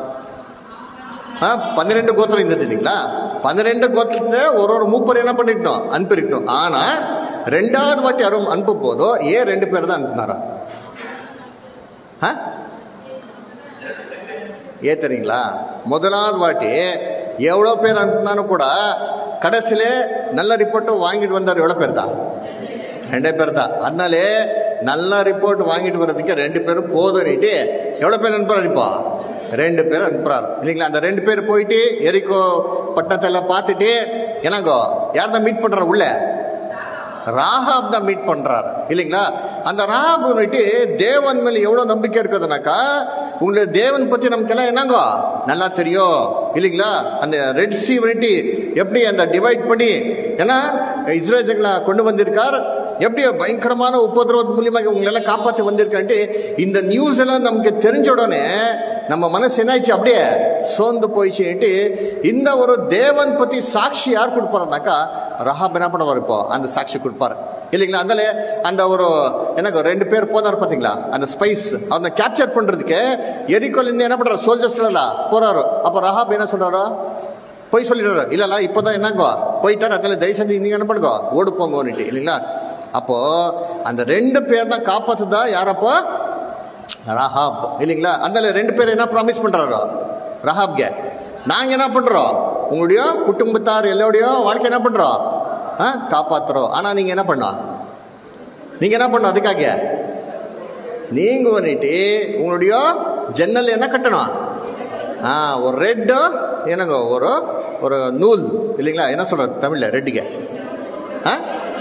ஆ பன்னிரெண்டு கோத்திரம் இருந்தது இல்லைங்களா பன்னிரெண்டு கோத்திரத்துல ஒரு ஒரு மூப்பர் என்ன பண்ணிருக்கணும் அனுப்பியிருக்கணும் ஆனா ரெண்டாவது வாட்டி யாரும் அனுப்பும் போதோ ஏன் ரெண்டு பேர் தான் அனுப்புனாரா ஆ ஏன் தெரியுங்களா முதலாவது வாட்டி எவ்வளோ பேர் அனுப்புனாலும் கூட கடைசியில நல்ல ரிப்போர்ட்டும் வாங்கிட்டு வந்தார் எவ்வளோ பேர் தான் ரெண்டே பேர் தான் அதனாலே நல்ல ரிப்போர்ட் வாங்கிட்டு வர்றதுக்கு ரெண்டு பேரும் போதும்னுட்டு எவ்வளோ பேர் அனுப்புறாரு இப்போ ரெண்டு பேர் அனுப்புறாரு இல்லைங்களா அந்த ரெண்டு பேர் போயிட்டு எரிக்கோ பட்டணத்தில் பார்த்துட்டு என்னங்கோ யார் தான் மீட் பண்ணுறாரு உள்ள ராகாப் தான் மீட் பண்றாரு இல்லைங்களா அந்த ராகாப் வந்துட்டு தேவன் மேல எவ்வளவு நம்பிக்கை இருக்குதுனாக்கா உங்களுக்கு தேவன் பத்தி நமக்கெல்லாம் என்னங்கோ நல்லா தெரியும் இல்லைங்களா அந்த ரெட் சி வந்துட்டு எப்படி அந்த டிவைட் பண்ணி ஏன்னா இஸ்ரேஜங்களை கொண்டு வந்திருக்கார் எப்படி பயங்கரமான உபதிரவத்து மூலியமாக உங்களெல்லாம் காப்பாற்றி வந்திருக்கான்ட்டு இந்த நியூஸ் எல்லாம் நமக்கு தெரிஞ்ச உடனே நம்ம மனசு என்னாச்சு அப்படியே சோர்ந்து போயிடுச்சுன்ட்டு இந்த ஒரு தேவன் பத்தி சாட்சி யார் கொடுப்பாருனாக்கா ரஹாப் என்ன பண்ணுவார் இப்போ அந்த சாட்சி கொடுப்பாரு இல்லைங்களா அதனால அந்த ஒரு எனக்கு ரெண்டு பேர் போனார் பாத்தீங்களா அந்த ஸ்பைஸ் அந்த கேப்சர் பண்றதுக்கு எரிக்கோலிருந்து என்ன பண்றாரு சோல்ஜர்ஸ் எல்லாம் போறாரு அப்போ ரஹாப் என்ன சொல்றாரு போய் சொல்லிடுறாரு இல்லைல்ல இப்போதான் என்னங்கோ போயிட்டாரு அதில் தயவு செஞ்சு நீங்க என்ன பண்ணுங்க ஓடு போங்கன்னுட்டு இல்லைங்களா அப்போ அந்த ரெண்டு பேர் தான் காப்பாத்துதா யாரப்போ ரஹாப் இல்லைங்களா அதனால ரெண்டு பேர் என்ன ப்ராமிஸ் பண்றாரோ ரஹாப்ಗೆ நாங்க என்ன பண்றோம் உங்களுடைய குடும்பத்தார் எல்லோடையும் வாழ்க்கை என்ன பண்றோம் ஆ காப்பாத்துறோம் ஆனா நீங்க என்ன பண்ணோம் நீங்க என்ன பண்ணோம் அதுக்காக நீங்க வந்துட்டு உங்களுடைய ஜன்னல் என்ன கட்டணும் ஆ ஒரு ரெட் என்னங்க ஒரு ஒரு நூல் இல்லைங்களா என்ன சொல்ற தமிழ்ல ரெட்டுக்கு ஆ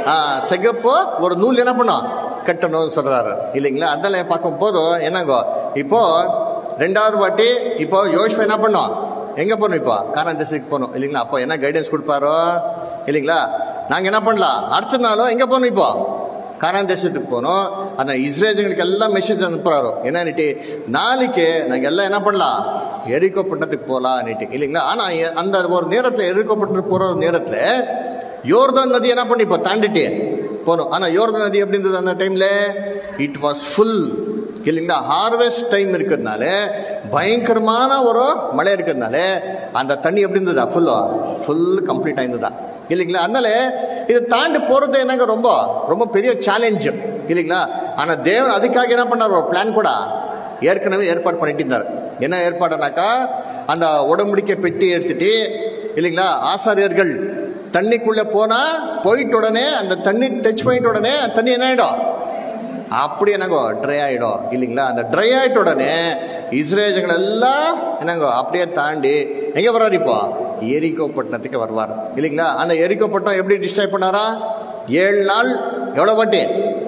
ஆ, சிகப்பு ஒரு நூல் என்ன பண்ணும் கட்டணும்னு சொல்றாரு இல்லைங்களா அதனால பார்க்கும் போதும் என்னங்கோ இப்போ ரெண்டாவது வாட்டி இப்போ யோசிப்பு என்ன பண்ணோம் எங்க போகணும் இப்போ காரணம் திசைக்கு போகணும் இல்லைங்களா அப்போ என்ன கைடன்ஸ் கொடுப்பாரோ இல்லைங்களா நாங்க என்ன பண்ணலாம் அடுத்த நாளும் எங்க போகணும் இப்போ கானான் தேசத்துக்கு போனோம் அந்த இஸ்ரேஜங்களுக்கு எல்லாம் மெசேஜ் அனுப்புறாரு என்னன்னுட்டு நாளைக்கு நாங்கள் எல்லாம் என்ன பண்ணலாம் எரிக்கோ பட்டணத்துக்கு போகலான்னுட்டு இல்லைங்களா ஆனால் எ- அந்த ஒரு நேரத்தில் எரிக்கோ பட்டணத்துக்கு போகிற நேரத்தில் யோர்தான் நதி என்ன பண்ணி இப்போ தாண்டிட்டு போகணும் ஆனால் யோர்தான் நதி எப்படி இருந்தது அந்த டைமில் இட் வாஸ் ஃபுல் இல்லைங்களா ஹார்வெஸ்ட் டைம் இருக்கிறதுனால பயங்கரமான ஒரு மழை இருக்கிறதுனால அந்த தண்ணி எப்படி இருந்ததா ஃபுல்லா ஃபுல் கம்ப்ளீட் ஆயிருந்ததா இல்லைங்களா அதனால இதை தாண்டி போகிறது என்னங்க ரொம்ப ரொம்ப பெரிய சேலஞ்சு இல்லைங்களா ஆனால் தேவன் அதுக்காக என்ன பண்ணார் ஒரு பிளான் கூட ஏற்கனவே ஏற்பாடு பண்ணிட்டு இருந்தார் என்ன ஏற்பாடுனாக்கா அந்த உடம்படிக்கை பெட்டி எடுத்துட்டு இல்லைங்களா ஆசாரியர்கள் தண்ணிக்குள்ளே போனால் போயிட்ட உடனே அந்த தண்ணி டச் பண்ணிட்ட உடனே அந்த தண்ணி என்ன ஆகிடும் அப்படி என்னங்கோ ட்ரை ஆகிடும் இல்லைங்களா அந்த ட்ரை ஆகிட்ட உடனே இஸ்ரேஜர்கள் எல்லாம் என்னங்கோ அப்படியே தாண்டி எங்கே வர்றாரு இப்போ எரிக்கோ பட்டணத்துக்கு வருவார் இல்லைங்களா அந்த எரிக்கோ பட்டணம் எப்படி டிஸ்ட்ராய் பண்ணாரா ஏழு நாள் எவ்வளோ வாட்டி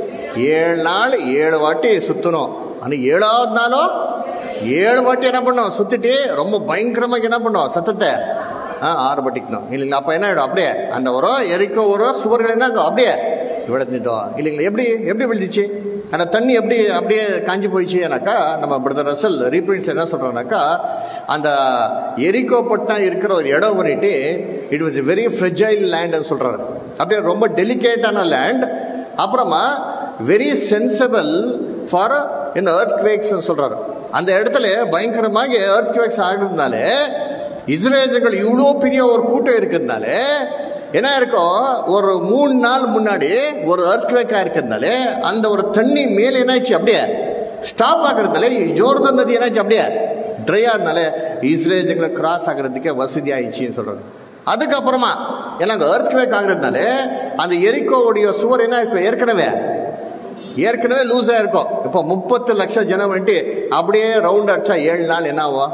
ஏழு நாள் ஏழு வாட்டி சுற்றணும் அந்த ஏழாவது நாளும் ஏழு வாட்டி என்ன பண்ணோம் சுற்றிட்டு ரொம்ப பயங்கரமாக என்ன பண்ணோம் சத்தத்தை ஆ ஆறு பட்டிக்கணும் இல்லைங்களா அப்போ என்ன ஆகிடும் அப்படியே அந்த ஒரு எரிக்கோ ஒரு சுவர்கள் என்னங்க அப்படியே விழுந்துட்டோம் இல்லைங்களா எப்படி எப்படி விழுந்துச்சு அந்த தண்ணி எப்படி அப்படியே காஞ்சி போயிடுச்சுனாக்கா நம்ம பிரதர் ரசல் ரீப்ரிண்ட்ஸ் என்ன சொல்கிறோன்னாக்கா அந்த எரிக்கோ பட்டம் இருக்கிற ஒரு இடம் வந்துட்டு இட் வாஸ் வெரி ஃப்ரெஜைல் லேண்டுன்னு சொல்கிறாரு அப்படியே ரொம்ப டெலிகேட்டான லேண்ட் அப்புறமா வெரி சென்சிபிள் ஃபார் இந்த எர்த் குவேக்ஸ்னு சொல்கிறாரு அந்த இடத்துல பயங்கரமாக எர்த் குவேக்ஸ் ஆகுறதுனால இஸ்ரேலுகள் இவ்வளோ பெரிய ஒரு கூட்டம் இருக்கிறதுனால என்ன இருக்கும் ஒரு மூணு நாள் முன்னாடி ஒரு அர்த்வேக்காக இருக்கிறதுனால அந்த ஒரு தண்ணி மேலே என்னாச்சு அப்படியே ஸ்டாப் ஆகுறதுனால ஜோர்தன் நதி என்னாச்சு அப்படியே ட்ரை ஆகுதுனால இஸ்ரேலுங்களை கிராஸ் ஆகுறதுக்கே வசதி ஆயிடுச்சின்னு சொல்கிறாங்க அதுக்கப்புறமா எனக்கு அர்த்வேக் ஆகுறதுனால அந்த எரிக்கோவுடைய சுவர் என்ன இருக்கும் ஏற்கனவே ஏற்கனவே லூஸாக இருக்கும் இப்போ முப்பத்து லட்சம் ஜனம் வந்துட்டு அப்படியே ரவுண்ட் அடிச்சா ஏழு நாள் என்ன ஆகும்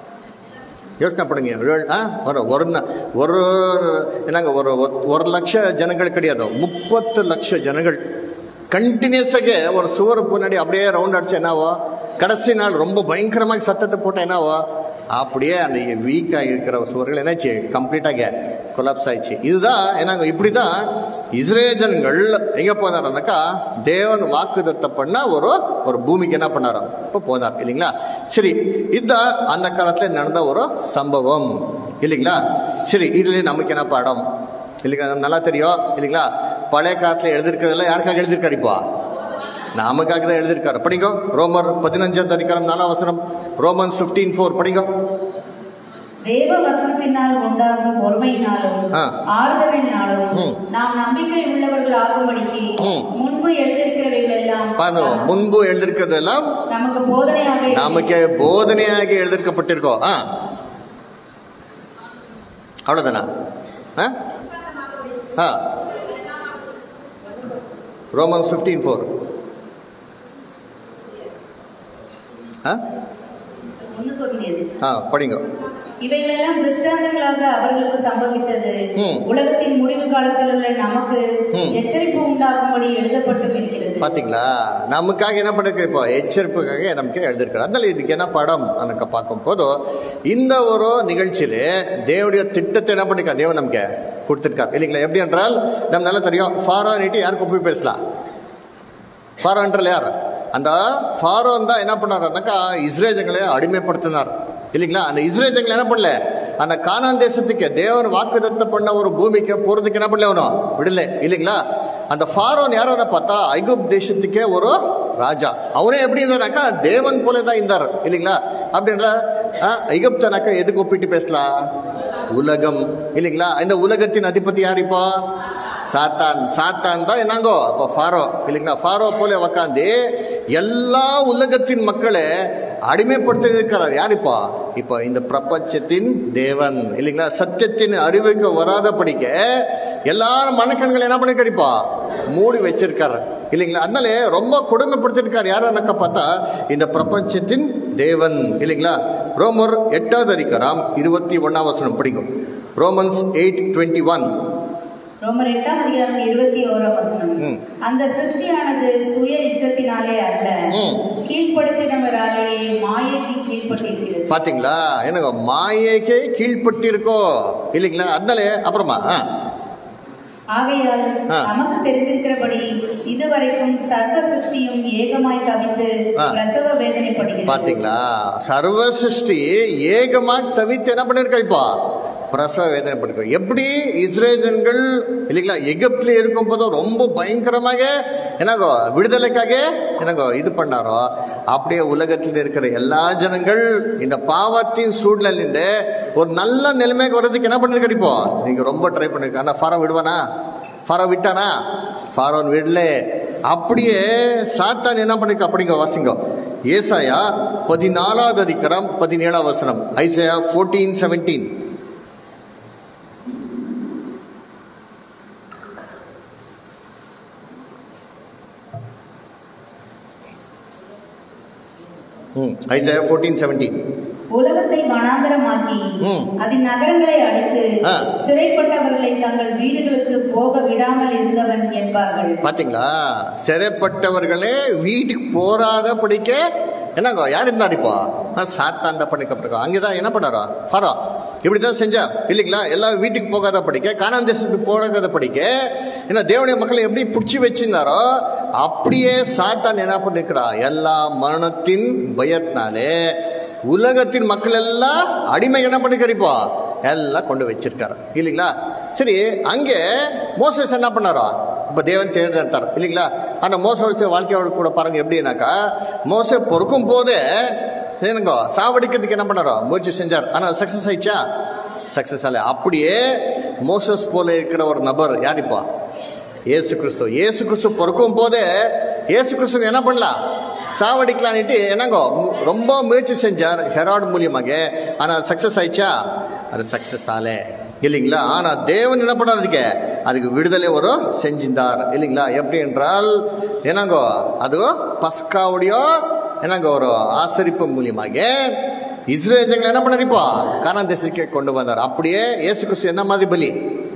யோசனை பண்ணுங்க ஏழு ஆ ஒரு ஒரு நா- ஒரு என்னங்க ஒரு ஒத்- ஒரு லட்ச ஜனங்கள் கிடையாது முப்பத்து லட்ச ஜனங்கள் கண்டினியூஸாக ஒரு சுவர் முன்னாடி அப்படியே ரவுண்ட் அடிச்சு என்னவோ கடைசி நாள் ரொம்ப பயங்கரமாக சத்தத்தை போட்டால் என்னவோ அப்படியே அந்த வீக்காக இருக்கிற சுவர்கள் என்னாச்சு கம்ப்ளீட்டாக கொலாப்ஸ் ஆயிடுச்சு இதுதான் என்னங்க இப்படி தான் இஸ்ரேஜன்கள் எங்கே போனாருனாக்கா தேவன் வாக்குதத்தை பண்ண ஒரு ஒரு பூமிக்கு என்ன பண்ணாரோ இப்போ போனார் இல்லைங்களா சரி இதுதான் அந்த காலத்தில் நடந்த ஒரு சம்பவம் இல்லைங்களா சரி இதுல நமக்கு என்ன பாடம் இல்லைங்களா நமக்கு நல்லா தெரியும் இல்லைங்களா பழைய காலத்தில் எழுதிருக்கிறதெல்லாம் யாருக்காக எழுதியிருக்காரு இப்போ நமக்காக தான் எழுதியிருக்காரு படிங்க ரோமர் பதினஞ்சாம் அதிகாரம் நாலாம் வசனம் ரோமன்ஸ் ஃபிஃப்டீன் ஃபோர் படிங்க தேவ வசனத்தினால் உண்டாகும் பொறுமையினாலும் ஆ. ஆறுதலினாலும் ம். நாம் நம்பிக்கை உள்ளவர்கள் ஆகும்படிக்கு ம். முன்பு எழுதியிருக்கிறவைகள் எல்லாம் பாருங்க முன்பு எழுதியிருக்கிறதெல்லாம் நமக்கு போதனையாக இருக்கிறது. நமக்கு போதனையாக எழுதியிருக்கப்பட்டிருக்கோம் ஆ அவ்வளோதானா ஆ ஆ ரோமன்ஸ் ஃபிஃப்டீன் ஃபோர் ஆ ஒன்று தொண்ணூறு. ஆ படிங்க இவைகளெல்லாம் திருஷ்டாந்தங்களாக அவர்களுக்கு சம்பவித்தது ம். உலகத்தின் முடிவு காலத்தில் உள்ள நமக்கு ம். எச்சரிப்பு உண்டாகும்படி எழுதப்பட்டும் இருக்கிறது பாத்தீங்களா நமக்காக என்ன பண்ணிருக்கு இப்போ எச்சரிப்புக்காக நமக்கு எழுதியிருக்காரு அதனால இதுக்கு என்ன படம் எனக்கு பார்க்கும் போதும் இந்த ஒரு நிகழ்ச்சியில தேவனுடைய திட்டத்தை என்ன பண்ணிருக்கா தேவன் நமக்கு கொடுத்துருக்காரு இல்லைங்களா எப்படி என்றால் நம்ம நல்லா தெரியும் ஃபாரோ நீட்டு யாருக்கு போய் பேசலாம் ஃபாரோ என்றால் யார் அந்த ஃபாரோன் தான் என்ன பண்ணாருனாக்கா இஸ்ரேஜங்களை அடிமைப்படுத்தினார் இல்லைங்களா அந்த இஸ்ரேஜங்களை என்ன பண்ணல அந்த கானான் தேசத்துக்கு தேவன் வாக்குதத்தை பண்ண ஒரு பூமிக்கு போறதுக்கு என்ன பண்ணல அவனும் விடல இல்லைங்களா அந்த ஃபாரோன் யாரோட பார்த்தா ஐகுப் தேசத்துக்கே ஒரு ராஜா அவனே எப்படி இருந்தானாக்கா தேவன் போல தான் இருந்தார் இல்லைங்களா அப்படின்ற ஐகுப்தனாக்கா எதுக்கு ஒப்பிட்டு பேசலாம் உலகம் இல்லைங்களா இந்த உலகத்தின் அதிபதி யார் இப்போ சாத்தான் சாத்தான் தான் என்னங்கோ அப்போ ஃபாரோ இல்லைங்களா ஃபாரோ போல உக்காந்து எல்லா உலகத்தின் மக்களை அடிமைப்படுத்தி இருக்கிறார் யார் இப்போ இப்போ இந்த பிரபஞ்சத்தின் தேவன் இல்லைங்களா சத்தியத்தின் அறிவுக்கு வராத படிக்க எல்லாரும் மனக்கண்கள் என்ன பண்ணிருக்காரு இப்போ மூடி வச்சிருக்காரு இல்லைங்களா அதனால ரொம்ப கொடுமைப்படுத்திருக்காரு யாருன்னாக்கா பார்த்தா இந்த பிரபஞ்சத்தின் தேவன் இல்லைங்களா ரோமர் எட்டாவது அதிகாரம் இருபத்தி ஒன்னாம் வசனம் படிக்கும் ரோமன்ஸ் எயிட் டுவெண்ட்டி ஒன் ரோமர் எட்டாம் அதிகாரம் இருபத்தி ஓராம் வசனம் ம். அந்த சிருஷ்டியானது சுய இஷ்டத்தினாலே அல்ல ம். கீழ்ப்படுத்தினவராலேயே மாயைக்கு கீழ்ப்பட்டிருக்கிறது பாத்தீங்களா என்னங்க மாயைக்கே கீழ்ப்பட்டிருக்கோ இல்லைங்களா அதனால அப்புறமா ஆ, ஆகையால் ஆ. நமக்கு தெரிந்திருக்கிறபடி இதுவரைக்கும் சர்வ சிருஷ்டியும் ஏகமாய் தவித்து ஆ. பிரசவ வேதனைப்படுகிறது பாத்தீங்களா சர்வ சிருஷ்டி ஏகமாக தவித்து என்ன பண்ணிருக்கா இப்போ பிரசவ வேதனை பண்ணிருக்கோம் எப்படி இஸ்ரேஜன்கள் இல்லைங்களா எகிப்துல இருக்கும் போதும் ரொம்ப பயங்கரமாக என்னங்கோ விடுதலைக்காக என்னங்கோ இது பண்ணாரோ அப்படியே உலகத்தில் இருக்கிற எல்லா ஜனங்கள் இந்த பாவத்தின் சூழ்நிலையிலிருந்து ஒரு நல்ல நிலைமைக்கு வர்றதுக்கு என்ன பண்ணிருக்காரு இப்போ நீங்க ரொம்ப ட்ரை பண்ணிருக்க ஆனா ஃபாரோ விடுவானா ஃபாரோ விட்டானா ஃபாரோன் விடல அப்படியே சாத்தான் என்ன பண்ணிருக்க அப்படிங்க வாசிங்க ஏசாயா பதினாலாவது அதிகாரம் பதினேழாம் வசனம் ஐசாயா ஃபோர்டீன் செவன்டீன் ம் ஐசாயா ஃபோர்டீன் செவன்டீன் உலகத்தை வனாந்தரமாக்கி ம். அதன் நகரங்களை அழித்து ஆ. சிறைப்பட்டவர்களை தங்கள் வீடுகளுக்கு போக விடாமல் இருந்தவன் என்பார்கள் பாத்தீங்களா சிறைப்பட்டவர்களே வீட்டுக்கு போறாத படிக்க என்னங்க யார் இருந்தார் இப்போ ஆ, சாத்தான் தான் பண்ணிக்கப்பட்டிருக்கோம் அங்கேதான் என்ன பண்ணாரோ ஃபரோ இப்படிதான் செஞ்சார் இல்லைங்களா எல்லாம் வீட்டுக்கு போகாத படிக்க காணாம் தேசத்துக்கு போகாத படிக்க ஏன்னா தேவனுடைய மக்களை எப்படி பிடிச்சி வச்சிருந்தாரோ அப்படியே சாத்தான் என்ன பண்ணிருக்கிறா எல்லா மரணத்தின் பயத்தினாலே உலகத்தின் மக்கள் எல்லாம் அடிமை என்ன பண்ணிக்கிற இப்போ எல்லாம் கொண்டு வச்சிருக்காரு இல்லைங்களா சரி அங்கே மோசஸ் என்ன பண்ணாரோ இப்போ தேவன் தேர்ந்தெடுத்தார் இல்லைங்களா அந்த மோச வாழ்க்கையோட கூட பாருங்க எப்படின்னாக்கா மோச பொறுக்கும் போதே என்னங்கோ சாவடிக்கிறதுக்கு என்ன பண்ணாரோ முயற்சி செஞ்சார் ஆனால் சக்ஸஸ் ஆயிடுச்சா சக்ஸஸ் ஆகல அப்படியே மோசஸ் போல இருக்கிற ஒரு நபர் யார் இப்போ ஏசு கிறிஸ்து ஏசு கிறிஸ்து பொறுக்கும் போதே ஏசு கிறிஸ்து என்ன பண்ணலாம் சாவடிக்கலான்ட்டு என்னங்கோ மு- ரொம்ப முயற்சி செஞ்சார் ஹெராட் மூலியமாக ஆனால் சக்ஸஸ் ஆயிடுச்சா அது சக்ஸஸ் ஆகல இல்லைங்களா ஆனால் தேவன் என்ன பண்ணார் அதுக்கு அதுக்கு விடுதலை ஒரு செஞ்சிருந்தார் இல்லைங்களா எப்படி என்றால் என்னங்கோ அது பஸ்காவுடைய என்னங்கோ ஒரு ஆசரிப்பு மூலியமாக இஸ்ரேல் ஜனங்கள் என்ன பண்ணார் இப்போ கானான் தேசத்துக்கு கொண்டு வந்தார் அப்படியே இயேசு கிறிஸ்து என்ன மாதிரி பலி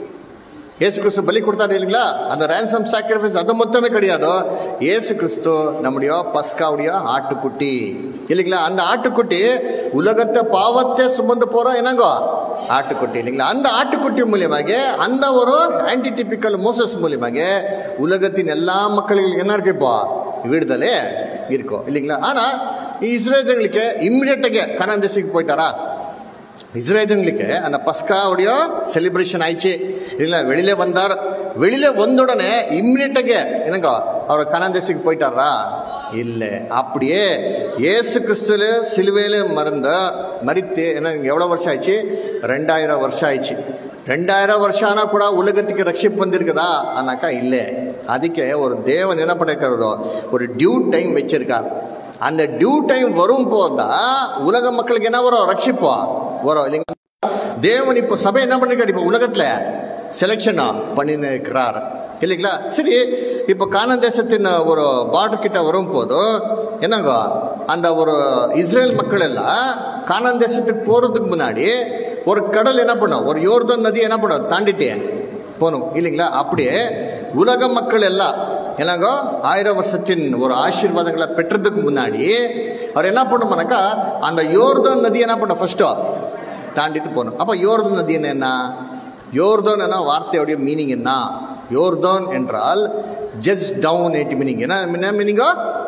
இயேசு கிறிஸ்து பலி கொடுத்தாரு இல்லைங்களா அந்த ரேன்சம் சாக்ரிஃபைஸ் அது மொத்தமே கிடையாது இயேசு கிறிஸ்து நம்முடைய பஸ்காவுடைய ஆட்டுக்குட்டி இல்லைங்களா அந்த ஆட்டுக்குட்டி உலகத்தை பாவத்தை சுமந்து போறோம் என்னங்கோ ஆட்டுக்குட்டி இல்லைங்களா அந்த ஆட்டுக்குட்டி மூலியமாக அந்த ஒரு ஆன்டி டிபிக்கல் மோசஸ் மூலியமாக உலகத்தின் எல்லா மக்களுக்கு என்ன இருக்கு இப்போ விடுதலை இருக்கும் இல்லைங்களா ஆனா இஸ்ரேஜர்களுக்கு இம்மிடியட்டாக கனான் தேசத்துக்கு போயிட்டாரா இஸ்ரேஜன்களுக்கு அந்த பஸ்காவுடைய செலிப்ரேஷன் ஆயிடுச்சு இல்லை வெளியில வந்தார் வெளியில வந்த உடனே இம்மிடியட்டாக என்னங்க அவர் கனாந்தேசிக்கு போயிட்டாரா இல்லை அப்படியே இயேசு கிறிஸ்துல சிலுவையில மறந்த மறித்து என்ன எவ்வளோ வருஷம் ஆயிடுச்சு ரெண்டாயிரம் வருஷம் ஆயிடுச்சு ரெண்டாயிரம் வருஷம் ஆனால் கூட உலகத்துக்கு ரட்சிப்பு வந்திருக்குதா ஆனாக்கா இல்லை அதுக்கே ஒரு தேவன் என்ன பண்ணிருக்காரோ ஒரு டியூ டைம் வச்சிருக்கார் அந்த டியூ டைம் வரும் போதுதான் உலக மக்களுக்கு என்ன வரும் ரட்சிப்பா வரும் இல்லைங்களா தேவன் இப்போ சபை என்ன பண்ணிருக்காரு இப்போ உலகத்துல செலெக்ஷன் பண்ணின்னு இருக்கிறார் இல்லைங்களா சரி இப்போ கானான் தேசத்தின் ஒரு பார்டர் கிட்ட வரும் போது என்னங்க அந்த ஒரு இஸ்ரேல் மக்கள் எல்லாம் கானான் தேசத்துக்கு போறதுக்கு முன்னாடி ஒரு கடல் என்ன பண்ணும் ஒரு யோர்தான் நதி என்ன பண்ணும் தாண்டிட்டே போகணும் இல்லைங்களா அப்படியே உலக மக்கள் எல்லாம் என்னங்க ஆயிரம் வருஷத்தின் ஒரு ஆசீர்வாதங்களை பெற்றதுக்கு முன்னாடி அவர் என்ன பண்ணுமானாக்கா அந்த யோர்தான் நதி என்ன பண்ண ஃபர்ஸ்டோ தாண்டிட்டு போகணும் அப்போ யோர்தான் நதி என்ன என்ன யோர்தான் என்ன வார்த்தையோடைய மீனிங் என்ன யோர்தான் என்றால் ஜட்ஜ் டவுன் எயிட்டி மீனிங் என்ன என்ன மீனிங்கோ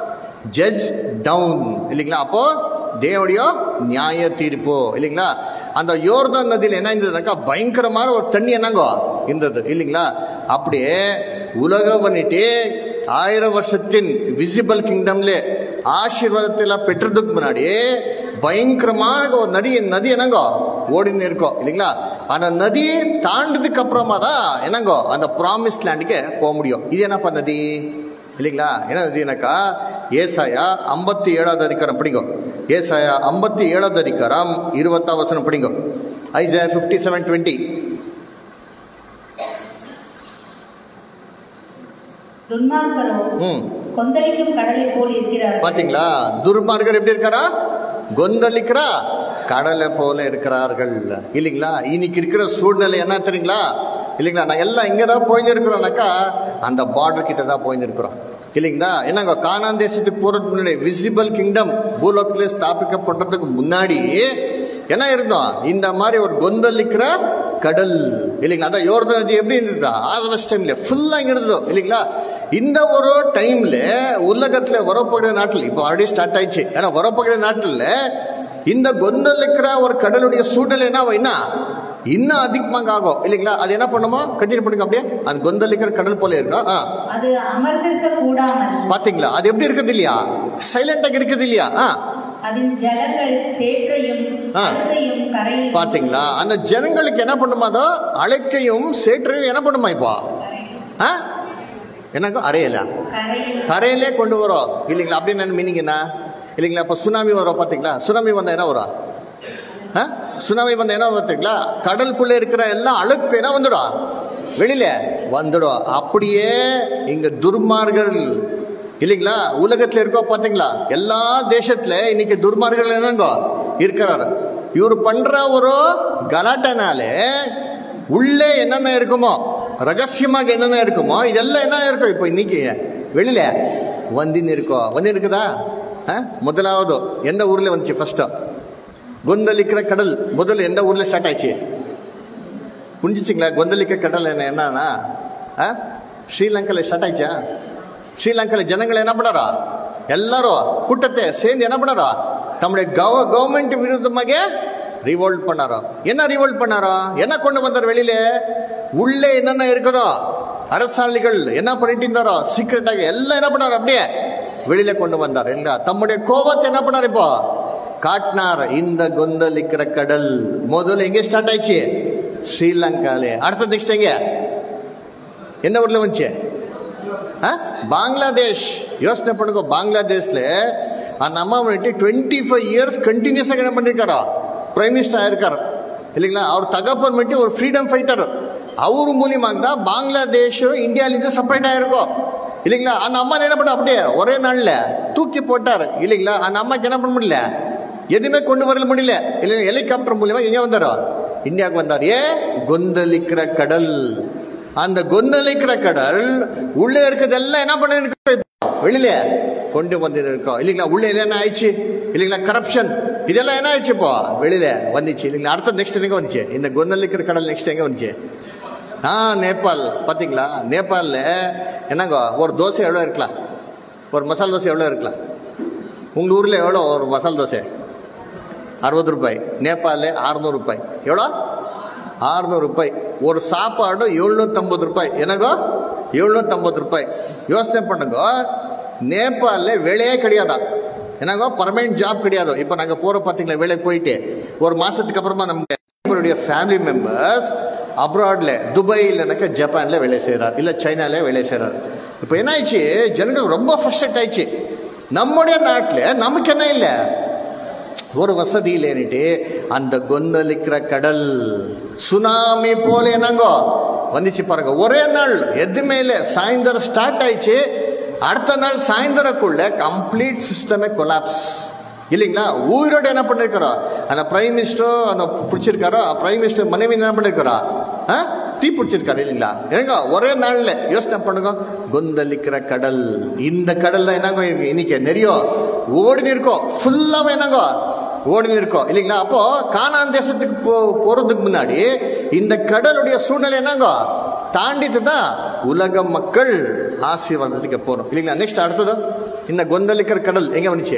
ஜட்ஜ் டவுன் இல்லைங்களா அப்போ தேவடைய நியாய தீர்ப்பு இல்லைங்களா அந்த யோர்தான் நதியில் என்ன இருந்ததுனாக்கா பயங்கரமான ஒரு தண்ணி என்னங்கோ இருந்தது இல்லைங்களா அப்படியே உலகம் பண்ணிட்டு ஆயிரம் வருஷத்தின் விசிபிள் கிங்டம்ல ஆசீர்வாதத்தில் பெற்றதுக்கு முன்னாடி பயங்கரமாக ஒரு நதி நதி என்னங்கோ ஓடின்னு இருக்கோம் இல்லைங்களா அந்த நதி தாண்டதுக்கு அப்புறமா தான் என்னங்கோ அந்த ப்ராமிஸ் லேண்டுக்கு போக முடியும் இது என்னப்பா நதி இல்லைங்களா என்ன நதினாக்கா ஏசாயா ஐம்பத்தி ஏழாவது அதிகாரம் படிக்கும் ஏசாயா ஐம்பத்தி ஏழாவது அதிகாரம் இருபத்தாம் வசனம் படிக்கும் ஐசாயா ஃபிஃப்டி செவன் டுவெண்ட்டி துன்மார்க்கரோ ம் கொந்தளிக்கும் கடலை போல் இருக்கிறார் பாத்தீங்களா துர்மார்கர் எப்படி இருக்காரா கொந்தளிக்கிறா கடலை போல இருக்கிறார்கள் இல்லைங்களா இன்னைக்கு இருக்கிற சூழ்நிலை என்ன தெரியுங்களா இல்லைங்களா நாங்கள் எல்லாம் இங்கே தான் போயின்னு இருக்கிறோம்னாக்கா அந்த பார்டர் கிட்ட தான் போயின்னு இருக்கிறோம் இல்லைங்களா என்னங்க கானான் தேசத்துக்கு போகிறதுக்கு முன்னாடி விசிபிள் கிங்டம் பூலோகத்திலே ஸ்தாபிக்கப்படுறதுக்கு முன்னாடி என்ன இருந்தோம் இந்த மாதிரி ஒரு கொந்தளிக்கிற கடல் இல்லைங்களா அதான் யோர்தான் நதி எப்படி இருந்ததா ஆதரஸ் டைம்ல ஃபுல்லாக இங்கே இருந்ததோ இல்லைங்களா இந்த ஒரு டைம்ல உலகத்துல வரப்போகிற நாட்டில் இப்போ ஆல்ரெடி ஸ்டார்ட் ஆயிடுச்சு ஏன்னா வரப்போகிற நாட்டில் இந்த கொந்தளிக்கிற ஒரு கடலுடைய சூழல் என்ன என்ன இன்னும் அதிகமாக ஆகும் இல்லைங்களா அது என்ன பண்ணுமோ கண்டினியூ பண்ணுங்க அப்படியே அது கொந்தளிக்கிற கடல் போல இருக்கா ஆ அது அமர்ந்திருக்க கூடாமல் பாத்தீங்களா அது எப்படி இருக்குது இல்லையா சைலண்டாக இருக்குது இல்லையா ஆ அதன் ஜலங்கள் சேற்றையும் ஆ. அழுதையும் கரையும் பாத்தீங்களா அந்த ஜனங்களுக்கு என்ன பண்ணுமாதோ அழைக்கையும் சேற்றையும் என்ன பண்ணுமா இப்போ ஆ எனக்கு அறையல கரையும் கரையிலே கொண்டு வரோம் இல்லைங்களா அப்படின்னு மீனிங் என்ன இல்லைங்களா இப்போ சுனாமி வரும் பார்த்தீங்களா சுனாமி வந்தால் என்ன வரும் ஆ சுனாமி வந்தால் என்ன பார்த்தீங்களா கடலுக்குள்ளே இருக்கிற எல்லாம் அழுக்கு என்ன வந்துடும் வெளியில வந்துடும் அப்படியே இங்க துர்மார்கள் இல்லைங்களா உலகத்தில் இருக்கோ பார்த்தீங்களா எல்லா தேசத்துல இன்னைக்கு துர்மார்கள் என்னங்கோ இருக்கிறாரு இவர் பண்ற ஒரு கலாட்டனாலே உள்ளே என்னென்ன இருக்குமோ ரகசியமாக என்னென்ன இருக்குமோ இதெல்லாம் என்ன இருக்கும் இப்போ இன்னைக்கு வெளியில வந்தின்னு இருக்கோ வந்து இருக்குதா ஆ? முதலாவது எந்த ஊர்ல வந்துச்சு ஃபர்ஸ்ட் கொந்தளிக்கிற கடல் முதல்ல எந்த ஊர்ல ஸ்டார்ட் ஆயிடுச்சு புரிஞ்சிச்சிங்களா கொந்தளிக்க கடல் என்ன என்னன்னா ஆ? ஸ்ரீலங்கால ஸ்டார்ட் ஆயிடுச்சா ஸ்ரீலங்கால ஜனங்கள் என்ன பண்ணாரா எல்லாரும் கூட்டத்தை சேர்ந்து என்ன பண்ணாரா தம்முடைய கவ கவர்மெண்ட் விருத்தமாக ரிவோல்ட் பண்ணாரோ என்ன ரிவோல்ட் பண்ணாரோ என்ன கொண்டு வந்தார் வெளியில உள்ளே என்னென்ன இருக்குதோ அரசாளிகள் என்ன பண்ணிட்டு இருந்தாரோ சீக்கிரட்டாக எல்லாம் என்ன பண்ணாரு அப்படியே வெளியில கொண்டு வந்தார் இல்ல தம்முடைய கோபத்தை என்ன பண்ணார் இப்போ காட்டினார் இந்த கொந்தளிக்கிற கடல் முதல்ல எங்கே ஸ்டார்ட் ஆயிடுச்சு ஸ்ரீலங்காலே அடுத்த நெக்ஸ்ட் எங்க எந்த ஊர்ல வந்துச்சு ஆ? ಬಾಂಗ್ಲಾದೇಶ್ ಯೋಚನೆ பண்ணுங்க ಬಾಂಗ್ಲಾದೇಶ್ல அந்த அம்மா வந்துட்டு டுவெண்ட்டி ஃபைவ் இயர்ஸ் கண்டினியூஸாக என்ன பண்ணியிருக்காரோ பிரைம் மினிஸ்டர் ஆயிருக்காரு இல்லைங்களா அவர் தகப்பன் மட்டும் ஒரு ஃப்ரீடம் ஃபைட்டர் அவர் மூலியமாக தான் பாங்கிலாதேஷ் இந்தியாவிலேருந்து செப்பரேட் ஆயிருக்கும் இல்லைங்களா அந்த அம்மா என்ன பண்ண அப்படியே ஒரே நாளில் தூக்கி போட்டார் இல்லைங்களா அந்த அம்மாக்கு என்ன பண்ண முடியல எதுவுமே கொண்டு வரல முடியல இல்லை ஹெலிகாப்டர் மூலியமா எங்கே வந்தாரோ இந்தியாவுக்கு வந்தார் ஏ கொந்தளிக்கிற கடல் அந்த கொந்தளிக்கிற கடல் உள்ளே இருக்கிறதெல்லாம் என்ன பண்ணிருக்கு வெளியில கொண்டு வந்து இருக்கோம் இல்லைங்களா உள்ள என்ன ஆயிடுச்சு இல்லைங்களா கரப்ஷன் இதெல்லாம் என்ன ஆயிடுச்சு இப்போ வெளியில வந்துச்சு இல்லைங்களா அடுத்த நெக்ஸ்ட் எங்க வந்துச்சு இந்த கொந்தளிக்கிற கடல் நெக்ஸ்ட் எங்க வந்துச்சு ஆ நேபாள் பார்த்தீங்களா நேபாளில் என்னங்க ஒரு தோசை எவ்வளோ இருக்கலாம் ஒரு மசாலா தோசை எவ்வளோ இருக்கலாம் உங்கள் ஊரில் எவ்வளோ ஒரு மசாலா தோசை அறுபது ரூபாய் நேபாளில் அறுநூறு ரூபாய் எவ்வளோ ஆறுநூறு ரூபாய் ஒரு சாப்பாடு எழுநூத்தம்பது ரூபாய் என்னங்கோ எழுநூத்தம்பது ரூபாய் யோசனை பண்ணுங்க நேபாளில் வேலையே கிடையாதா என்னங்கோ பர்மனெண்ட் ஜாப் கிடையாது இப்போ நாங்கள் போகிற பார்த்தீங்களா வேலைக்கு போயிட்டு ஒரு மாதத்துக்கு அப்புறமா நம்ம நம்மளுடைய ஃபேமிலி மெம்பர்ஸ் அப்ராட்ல துபாய் இல்லைனாக்கா ஜப்பான்ல வேலை செய்கிறார் இல்லை சைனால வேலை செய்கிறார் இப்போ என்ன ஆயிடுச்சு ஜனங்கள் ரொம்ப ஃப்ரஸ்ட்ரேட் ஆயிடுச்சு நம்முடைய நாட்டில் நமக்கு என்ன இல்லை ஒரு வசதி இல்லைன்னுட்டு அந்த கொந்தளிக்கிற கடல் சுனாமி போல என்னங்கோ வந்துச்சு பாருங்க ஒரே நாள் எதுவுமே இல்லை சாயந்தரம் ஸ்டார்ட் ஆயிடுச்சு அடுத்த நாள் சாயந்தரக்குள்ள கம்ப்ளீட் சிஸ்டமே கொலாப்ஸ் இல்லைங்களா உயிரோட என்ன பண்ணிருக்கிறா அந்த பிரைம் மினிஸ்டர் அந்த பிடிச்சிருக்காரோ பிரைம் மினிஸ்டர் மனைவி என்ன பண்ணிருக்கிறா ஆ தீ பிடிச்சிருக்காரு இல்லைங்களா ஏங்க ஒரே நாள்ல யோசனை பண்ணுங்க கொந்தளிக்கிற கடல் இந்த கடல்ல என்னங்க இருக்கு? இன்னைக்கு நிறைய ஓடி இருக்கோம் ஃபுல்லாவே என்னங்க ஓடி இருக்கோம் இல்லைங்களா அப்போ கானான் தேசத்துக்கு போ போறதுக்கு முன்னாடி இந்த கடலுடைய சூழ்நிலை என்னங்க தாண்டிட்டு தான் உலக மக்கள் ஆசீர்வாதத்துக்கு போறோம் இல்லைங்களா நெக்ஸ்ட் அடுத்தது இந்த கொந்தளிக்கிற கடல் எங்க வந்துச்சு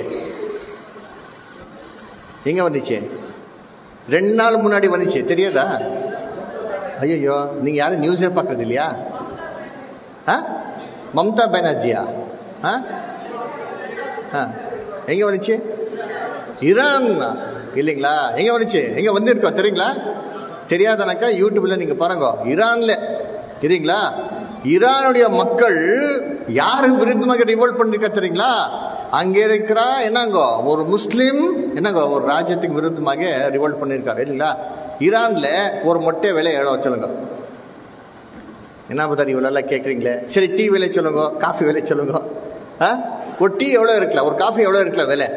எங்க வந்துச்சு ரெண்டு நாள் முன்னாடி வந்துச்சு தெரியாதா ஐயோ நீங்கள் யாரும் நியூஸே பார்க்குறது இல்லையா ஆ மம்தா பானர்ஜியா ஆ ஆ எங்கே வந்துச்சு ஈரான் இல்லைங்களா எங்கே வந்துச்சு எங்கே வந்திருக்கோம் தெரியுங்களா தெரியாதனாக்கா யூடியூப்ல நீங்கள் பாருங்க ஈரான்ல தெரியுங்களா ஈரானுடைய மக்கள் யாரு விருத்தமாக ரிவோல்ட் பண்ணிருக்கா தெரியுங்களா அங்கே இருக்கிற என்னங்கோ ஒரு முஸ்லீம் என்னங்கோ ஒரு ராஜ்யத்துக்கு விருத்தமாக ரிவோல்ட் பண்ணியிருக்காரு இல்லைங்களா ஈரான்ல ஒரு மொட்டை விலை எவ்வளோ சொல்லுங்க என்ன பத்தாரி இவ்வளோலாம் கேட்குறீங்களே சரி டீ விலை சொல்லுங்க காஃபி விலை சொல்லுங்க ஆ ஒரு டீ எவ்வளோ இருக்கலாம் ஒரு காஃபி எவ்வளோ இருக்கலாம் விலை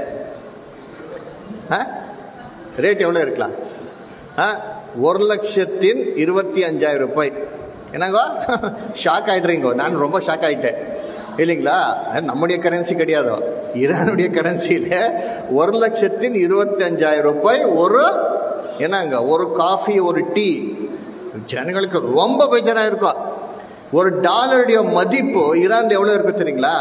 ஆ ரேட் எவ்வளோ இருக்கலாம் ஆ ஒரு லட்சத்தின் இருபத்தி அஞ்சாயிரம் ரூபாய் என்னங்கோ ஷாக் ஆயிடுறீங்கோ நான் ரொம்ப ஷாக் ஆயிட்டேன் இல்லைங்களா அது நம்முடைய கரன்சி கிடையாது ஈரானுடைய கரன்சியில் ஒரு லட்சத்தின் இருபத்தி அஞ்சாயிரம் ரூபாய் ஒரு என்னங்க ஒரு காஃபி ஒரு டீ ஜனங்களுக்கு ரொம்ப பேஜராக இருக்கும் ஒரு டாலருடைய மதிப்பு ஈரான் எவ்வளோ இருக்கு தெரியுங்களா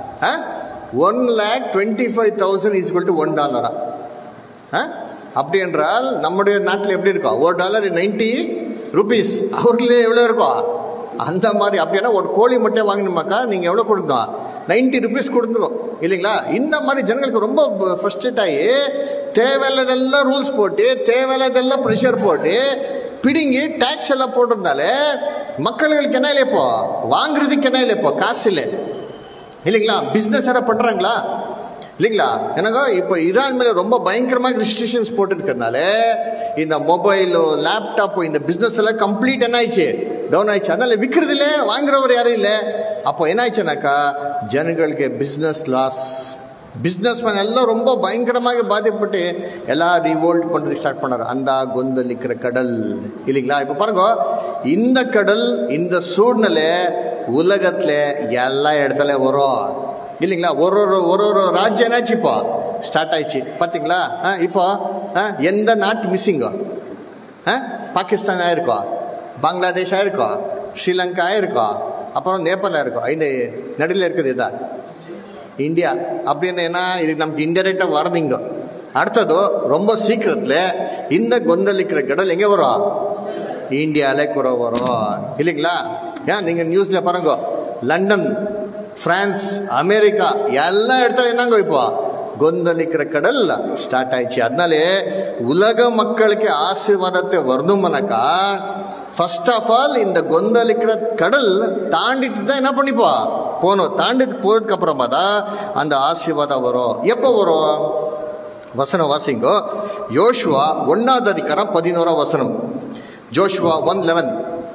one lakh twenty five thousand is to one டாலரா ஆ? அப்படி என்றால் நம்முடைய நாட்டில் எப்படி இருக்கும் ஒரு டாலர் நைன்டி ருபீஸ் அவர்களே எவ்வளோ இருக்கும் அந்த மாதிரி அப்படின்னா ஒரு கோழி மட்டும் வாங்கினோமாக்கா நீங்கள் எவ்வளோ கொடுக்கணும் நைன்டி ருபீஸ் கொடுத்துரும் இல்லைங்களா இந்த மாதிரி ஜனங்களுக்கு ரொம்ப ஃப்ரஸ்ட்ரேட் ஆகி தேவையில்லதெல்லாம் ரூல்ஸ் போட்டு தேவையில்லதெல்லாம் ப்ரெஷர் போட்டு பிடுங்கி டேக்ஸ் எல்லாம் போட்டிருந்தாலே மக்களுக்கு என்ன இல்லை இப்போ வாங்குறதுக்கு என்ன இல்லை இப்போ காசு இல்லை இல்லைங்களா பிஸ்னஸ் யாராவது பண்ணுறாங்களா இல்லைங்களா எனக்கு இப்போ ஈரான் மேலே ரொம்ப பயங்கரமாக ரெஸ்ட்ரிக்ஷன்ஸ் போட்டுருக்கறனால இந்த மொபைலு லேப்டாப்பு இந்த பிஸ்னஸ் எல்லாம் கம்ப்ளீட் என்ன ஆயிடுச்சு டவுன் ஆயிடுச்சு அதனால விற்கிறது இல்லை வாங்குறவர் யாரும் இல்லை அப்போ என்ன ஆயிடுச்சுனாக்கா ஜனங்களுக்கு பிஸ்னஸ் லாஸ் பிஸ்னஸ் மேன் எல்லாம் ரொம்ப பயங்கரமாக பாதிப்பட்டு எல்லாம் ரிவோல்ட் பண்ணுறதுக்கு ஸ்டார்ட் பண்ணார் அந்த கொந்தளிக்கிற கடல் இல்லைங்களா இப்போ பாருங்க இந்த கடல் இந்த சூழ்நிலை உலகத்தில் எல்லா இடத்துல வரும் இல்லைங்களா ஒரு ஒரு ஒரு ஒரு ராஜ்யம் என்னாச்சு இப்போ ஸ்டார்ட் ஆயிடுச்சு பார்த்தீங்களா ஆ இப்போ ஆ எந்த நாட்டு மிஸ்ஸிங்கோ ஆ பாகிஸ்தான் ஆயிருக்கோ பங்களாதேஷ் ஆயிருக்கோ ஸ்ரீலங்கா ஆயிருக்கோ அப்புறம் நேபாள் ஆயிருக்கோ இந்த நடுவில் இருக்குது இதா இந்தியா அப்படின்னு என்ன இது நமக்கு இன்டெரக்டாக வரதுங்க அடுத்தது ரொம்ப சீக்கிரத்தில் இந்த கொந்தளிக்கிற கடல் எங்கே வரும் இந்தியாவிலே குற வரும் இல்லைங்களா ஏன் நீங்கள் நியூஸில் பாருங்க லண்டன் பிரான்ஸ் அமெரிக்கா எல்லா இடத்துல என்னங்க இப்போ கொந்தளிக்கிற கடல் ஸ்டார்ட் ஆயிடுச்சு அதனாலே உலக மக்களுக்கு ஆசீர்வாதத்தை வரணும்னாக்கா ஃபர்ஸ்ட் ஆஃப் ஆல் இந்த கொந்தளிக்கிற கடல் தாண்டிட்டு தான் என்ன பண்ணிப்பா போகணும் தாண்டிட்டு போனதுக்கு அப்புறமா தான் அந்த ஆசீர்வாதம் வரும் எப்போ வரும் வசனம் வாசிங்கோ யோசுவா ஒன்னாவது அதிகாரம் பதினோரா வசனம் ஜோஷுவா ஒன் லெவன்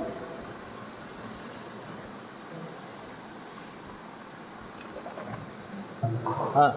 ஆ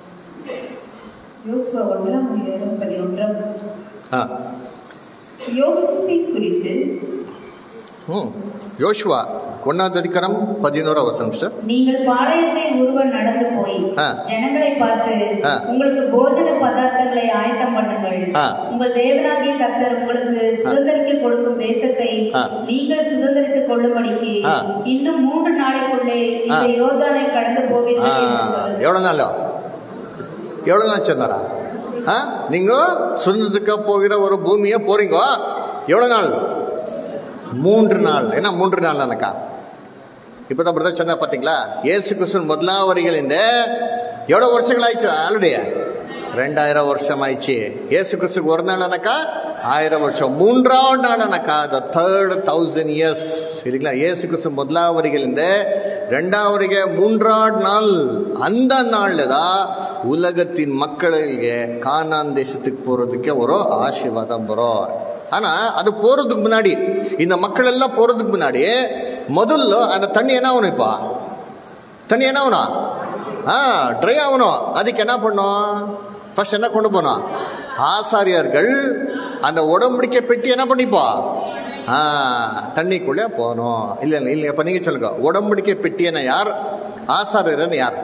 யோசுவா ஒன்றாம் அதிகாரம் பதினொன்றாம் ஆ யோசிப்பை குறித்து ம் யோசுவா ஒன்னாவது அதிகாரம் பதினோரா வசனம் சார் நீங்கள் பாளையத்தை ஒருவன் நடந்து போய் ஆ. ஜனங்களை பார்த்து ஆ. உங்களுக்கு போஜன பதார்த்தங்களை ஆயத்தம் பண்ணுங்கள் ஆ. உங்கள் தேவனாகிய கர்த்தர் உங்களுக்கு சுதந்திரிக்க கொடுக்கும் தேசத்தை ஆ. நீங்கள் சுதந்திரித்துக் கொள்ளும்படிக்கு ஆ. இன்னும் மூன்று நாளைக்குள்ளே இந்த ஆ. யோர்தானை கடந்து ஆ போவீர்கள் என்று சொல்லுங்கள். எவ்வளோ நாள் எவ்வளோ நாள் சொன்னாரா ஆ நீங்கள் சுதந்திரத்துக்கு போகிற ஒரு பூமியை போறீங்க எவ்வளோ நாள் மூன்று நாள் என்ன மூன்று நாள் எனக்கா இப்போ தான் பிரதர் சொன்னா பார்த்தீங்களா ஏசு கிறிஸ்துவின் முதலாம் வரிகளிந்த எவ்வளோ வருஷங்கள் ஆயிடுச்சு ஆல்ரெடி ரெண்டாயிரம் வருஷம் ஆயிடுச்சு ஏசு கிறிஸ்துக்கு ஒரு நாள் எனக்கா ஆயிரம் வருஷம் மூன்றாவது நாள் எனக்கா த தேர்ட் தௌசண்ட் இயர்ஸ் இல்லைங்களா ஏசு கிறிஸ்து முதலாம் வரிகளிந்த ரெண்டாவதுಗೆ மூன்றாவது நாள் அந்த நாளில் தான் உலகத்தின் மக்களுக்கு கானான் தேசத்துக்கு போகிறதுக்கு ஒரு ஆசீர்வாதம் வரும் ஆனால் அது போகிறதுக்கு முன்னாடி இந்த மக்கள் எல்லாம் போகிறதுக்கு முன்னாடி முதல்ல அந்த தண்ணி என்ன ஆகணும் இப்போ தண்ணி என்ன ஆகணும் ஆ ட்ரை ஆகணும் அதுக்கு என்ன பண்ணும் ஃபர்ஸ்ட் என்ன கொண்டு போனோம் ஆசாரியர்கள் அந்த உடம்படிக்கை பெட்டி என்ன பண்ணிப்பா ஆ தண்ணிக்குள்ளே போகணும் இல்லை இல்லை இல்லை இப்போ நீங்கள் சொல்லுங்க உடம்படிக்கை பெட்டியன யார் ஆசாரியர்னு யார்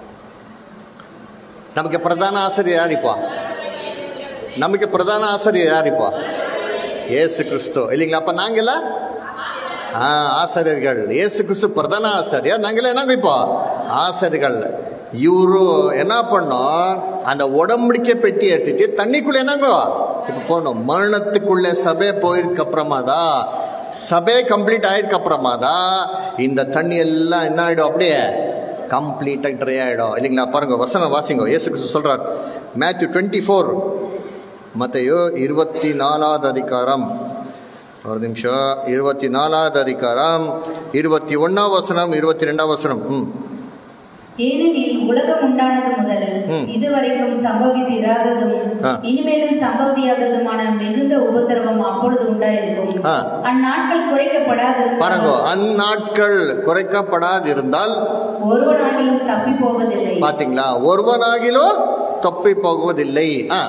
நமக்கு பிரதான ஆசிரியர் யார் இப்போ நமக்கு பிரதான ஆசிரியர் யார் இப்போ ஏசு கிறிஸ்து இல்லைங்களா அப்போ நாங்கெல்லாம் ஆ ஆசிரியர்கள் ஏசு கிறிஸ்து பிரதான ஆசிரியர் நாங்களாம் என்னங்க இப்போ ஆசிரியர்கள் இவரு என்ன பண்ணோம் அந்த உடம்படிக்கை பெட்டி எடுத்துட்டு தண்ணிக்குள்ள என்னங்க இப்போ போகணும் மரணத்துக்குள்ளே சபை போயிருக்க அப்புறமா தான் சபை கம்ப்ளீட் ஆயிடுக்கு அப்புறமா தான் இந்த தண்ணி எல்லாம் என்ன ஆயிடும் அப்படியே கம்ப்ளீட்டாக ட்ரை ஆகிடும் இல்லைங்களா பாருங்க வசனம் வாசிங்க ஏசு கிறிஸ்து சொல்றார் மேத்யூ டுவெண்ட்டி ஃபோர் மத்தையோ இருபத்தி நாலாவது அதிகாரம் ஒரு நிமிஷம் இருபத்தி நாலாவது அதிகாரம் இருபத்தி ஒன்னாம் வசனம் இருபத்தி ரெண்டாம் வசனம் ம் ஏனெனில் உலகம் உண்டானது முதல் ம். இதுவரைக்கும் சம்பவித்து இராததும் ஆ. இனிமேலும் சம்பவியாததுமான மிகுந்த உபத்திரவம் அப்பொழுது உண்டாயிருக்கும் ஆ. அந்நாட்கள் குறைக்கப்படாது பாருங்க அந்நாட்கள் குறைக்கப்படாதிருந்தால் ஒருவனாகிலும் தப்பி போவதில்லை பாத்தீங்களா ஒருவனாகிலோ தப்பி போகுவதில்லை ஆ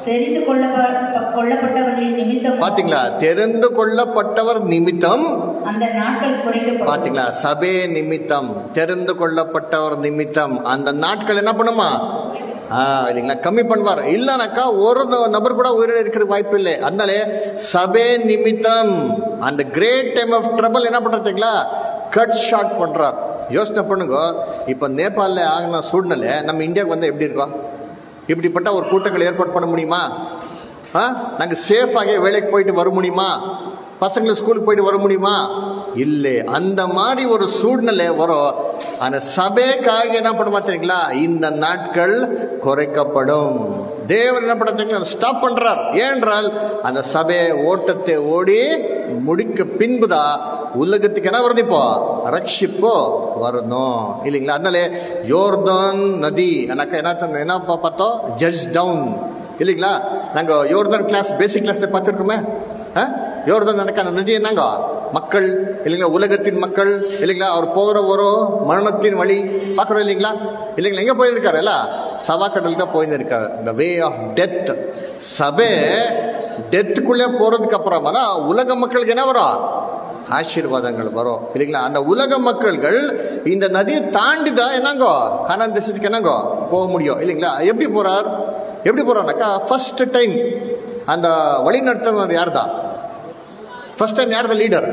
தெரிந்து கொள்ளப்ப கொள்ளப்பட்டவர்களின் நிமித்தம் பாத்தீங்களா தெரிந்து கொள்ளப்பட்டவர் நிமித்தம் அந்த நாட்கள் குறைக்கப்படும் பாத்தீங்களா சபே நிமித்தம் தெரிந்து கொள்ளப்பட்டவர் நிமித்தம் அந்த நாட்கள் என்ன பண்ணுமா ஆ இல்லைங்களா கம்மி பண்ணுவார் இல்லைனாக்கா ஒரு ந- நபர் கூட உயிரோட இருக்கிற வாய்ப்பு இல்லை அதனாலே சபே நிமித்தம் அந்த கிரேட் டைம் ஆஃப் ட்ரபிள் என்ன பண்றதுங்களா கட் ஷார்ட் பண்றார் யோசனை பண்ணுங்க இப்போ நேபாளில் ஆகின சூழ்நிலை நம்ம இந்தியாவுக்கு வந்து எப்படி இருக்கோம் இப்படிப்பட்ட ஒரு கூட்டங்கள் ஏற்பாடு பண்ண முடியுமா ஆ நாங்கள் சேஃபாக வேலைக்கு போயிட்டு வர முடியுமா பசங்களை ஸ்கூலுக்கு போயிட்டு வர முடியுமா இல்லை அந்த மாதிரி ஒரு சூழ்நிலை வரும் அந்த சபைக்காக என்ன பண்ணுமா தெரியுங்களா இந்த நாட்கள் குறைக்கப்படும் தேவன் என்ன பண்ணுறீங்களா ஸ்டாப் பண்றார் ஏனென்றால் அந்த சபை ஓட்டத்தை ஓடி முடிக்க பின்புதான் உலகத்துக்கு என்ன வருது இப்போ ரட்சிப்போ வரணும் இல்லைங்களா அதனால யோர்தான் நதி எனக்கு என்ன சொன்ன- என்ன பா- பார்த்தோம் ஜட்ஜ் டவுன் இல்லைங்களா நாங்கள் யோர்தான் கிளாஸ் பேசிக் கிளாஸில் பார்த்துருக்கோமே ஆ யோர்தான் எனக்கு அந்த நதி என்னங்க மக்கள் இல்லைங்களா உலகத்தின் மக்கள் இல்லைங்களா அவர் போகிற ஒரு மரணத்தின் வழி பார்க்குறோம் இல்லைங்களா இல்லைங்களா எங்கே போயிருக்காரு இல்ல சவாக்கடல் தான் போயிருக்காரு த வே ஆஃப் டெத் சபை டெத்துக்குள்ளே போகிறதுக்கு அப்புறமா தான் உலக மக்களுக்கு என்ன வரும் ஆசீர்வாதங்கள் வரும் இல்லைங்களா அந்த உலக மக்கள்கள் இந்த நதியை தாண்டி தான் என்னங்கோ கானான் தேசத்துக்கு என்னங்கோ போக முடியும் இல்லைங்களா எப்படி போறார் எப்படி போறாருனாக்கா ஃபர்ஸ்ட் டைம் அந்த வழி நடத்துறது யார் தான் ஃபர்ஸ்ட் டைம் யார் லீடர்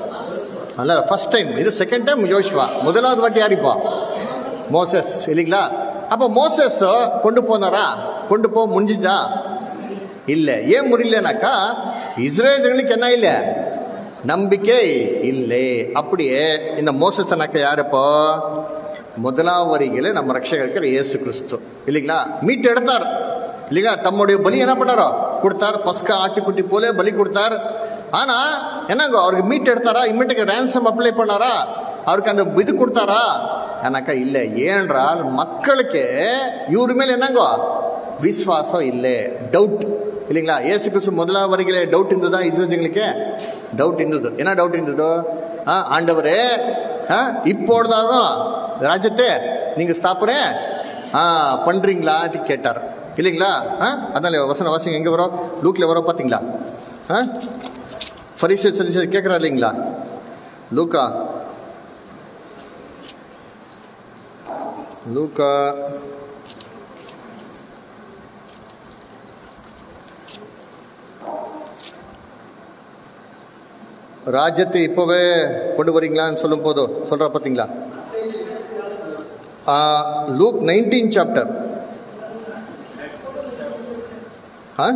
அல்ல ஃபர்ஸ்ட் டைம் இது செகண்ட் டைம் யோஷ்வா முதலாவது வாட்டி யார் இப்போ மோசஸ் இல்லைங்களா அப்போ மோசஸ் கொண்டு போனாரா கொண்டு போக முடிஞ்சுதா இல்லை ஏன் முடியலனாக்கா இஸ்ரேல்களுக்கு என்ன இல்லை நம்பிக்கை இல்லை அப்படியே இந்த மோசஸ்னாக்க யார் இப்போ முதலாம் வரிகளை நம்ம ரட்சகர் இருக்கிற இயேசு கிறிஸ்து இல்லைங்களா மீட் எடுத்தார் இல்லைங்களா தம்முடைய பலி என்ன பண்ணாரோ கொடுத்தார் பஸ்கா ஆட்டுக்குட்டி போல பலி கொடுத்தார் ஆனா என்னங்க அவருக்கு மீட் எடுத்தாரா இம்மீட்டுக்கு ரேன்சம் அப்ளை பண்ணாரா அவருக்கு அந்த இது கொடுத்தாரா எனக்கா இல்லை ஏனென்றால் மக்களுக்கு இவரு மேல என்னங்கோ விஸ்வாசம் இல்லை டவுட் இல்லைங்களா ஏசு கிறிஸ்து முதலாம் வரிகளே டவுட் இருந்ததா இஸ்ரேஜங்களுக்கு டவுட் இருந்தது என்ன டவுட் இருந்ததோ ஆ ஆண்டவரே ஆ இப்பொழுதாலும் ராஜ்யத்தை நீங்க ஸ்தாபனே ஆ பண்றீங்களான்னு கேட்டார் இல்லைங்களா ஆ அதனால வசன வாசிங்க எங்க வரும் லூக்ல வரும் பாத்தீங்களா ஆ ஃபரிசே சரிசே கேட்குறா இல்லைங்களா லூக்கா லூக்கா ராஜ்யத்தை இப்போவே கொண்டு வரீங்களான்னு சொல்லும் போதோ சொல்ற பார்த்தீங்களா லூக் நைன்டீன் சாப்டர் ஆ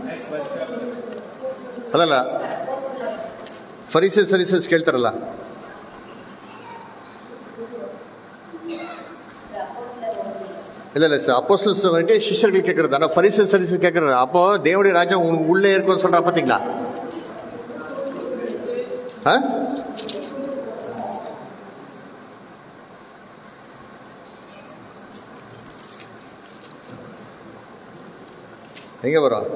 ಅದಲ್ಲ ಫರಿಸಸ್ ಸರಿಸಸ್ ಕೇಳ್ತಾರಲ್ಲ இல்ல இல்ல சார் அப்போஸ்டல்ஸ் வந்துட்டு சிஷ்யர்கள் கேட்கறது ஆனா ஃபரிசஸ் சரிசஸ் கேட்கறது அப்போ தேவடைய ராஜா உங்க உள்ளே இருக்கும்னு சொல்றா பாத்தீங்களா ஆ எங்க வரும்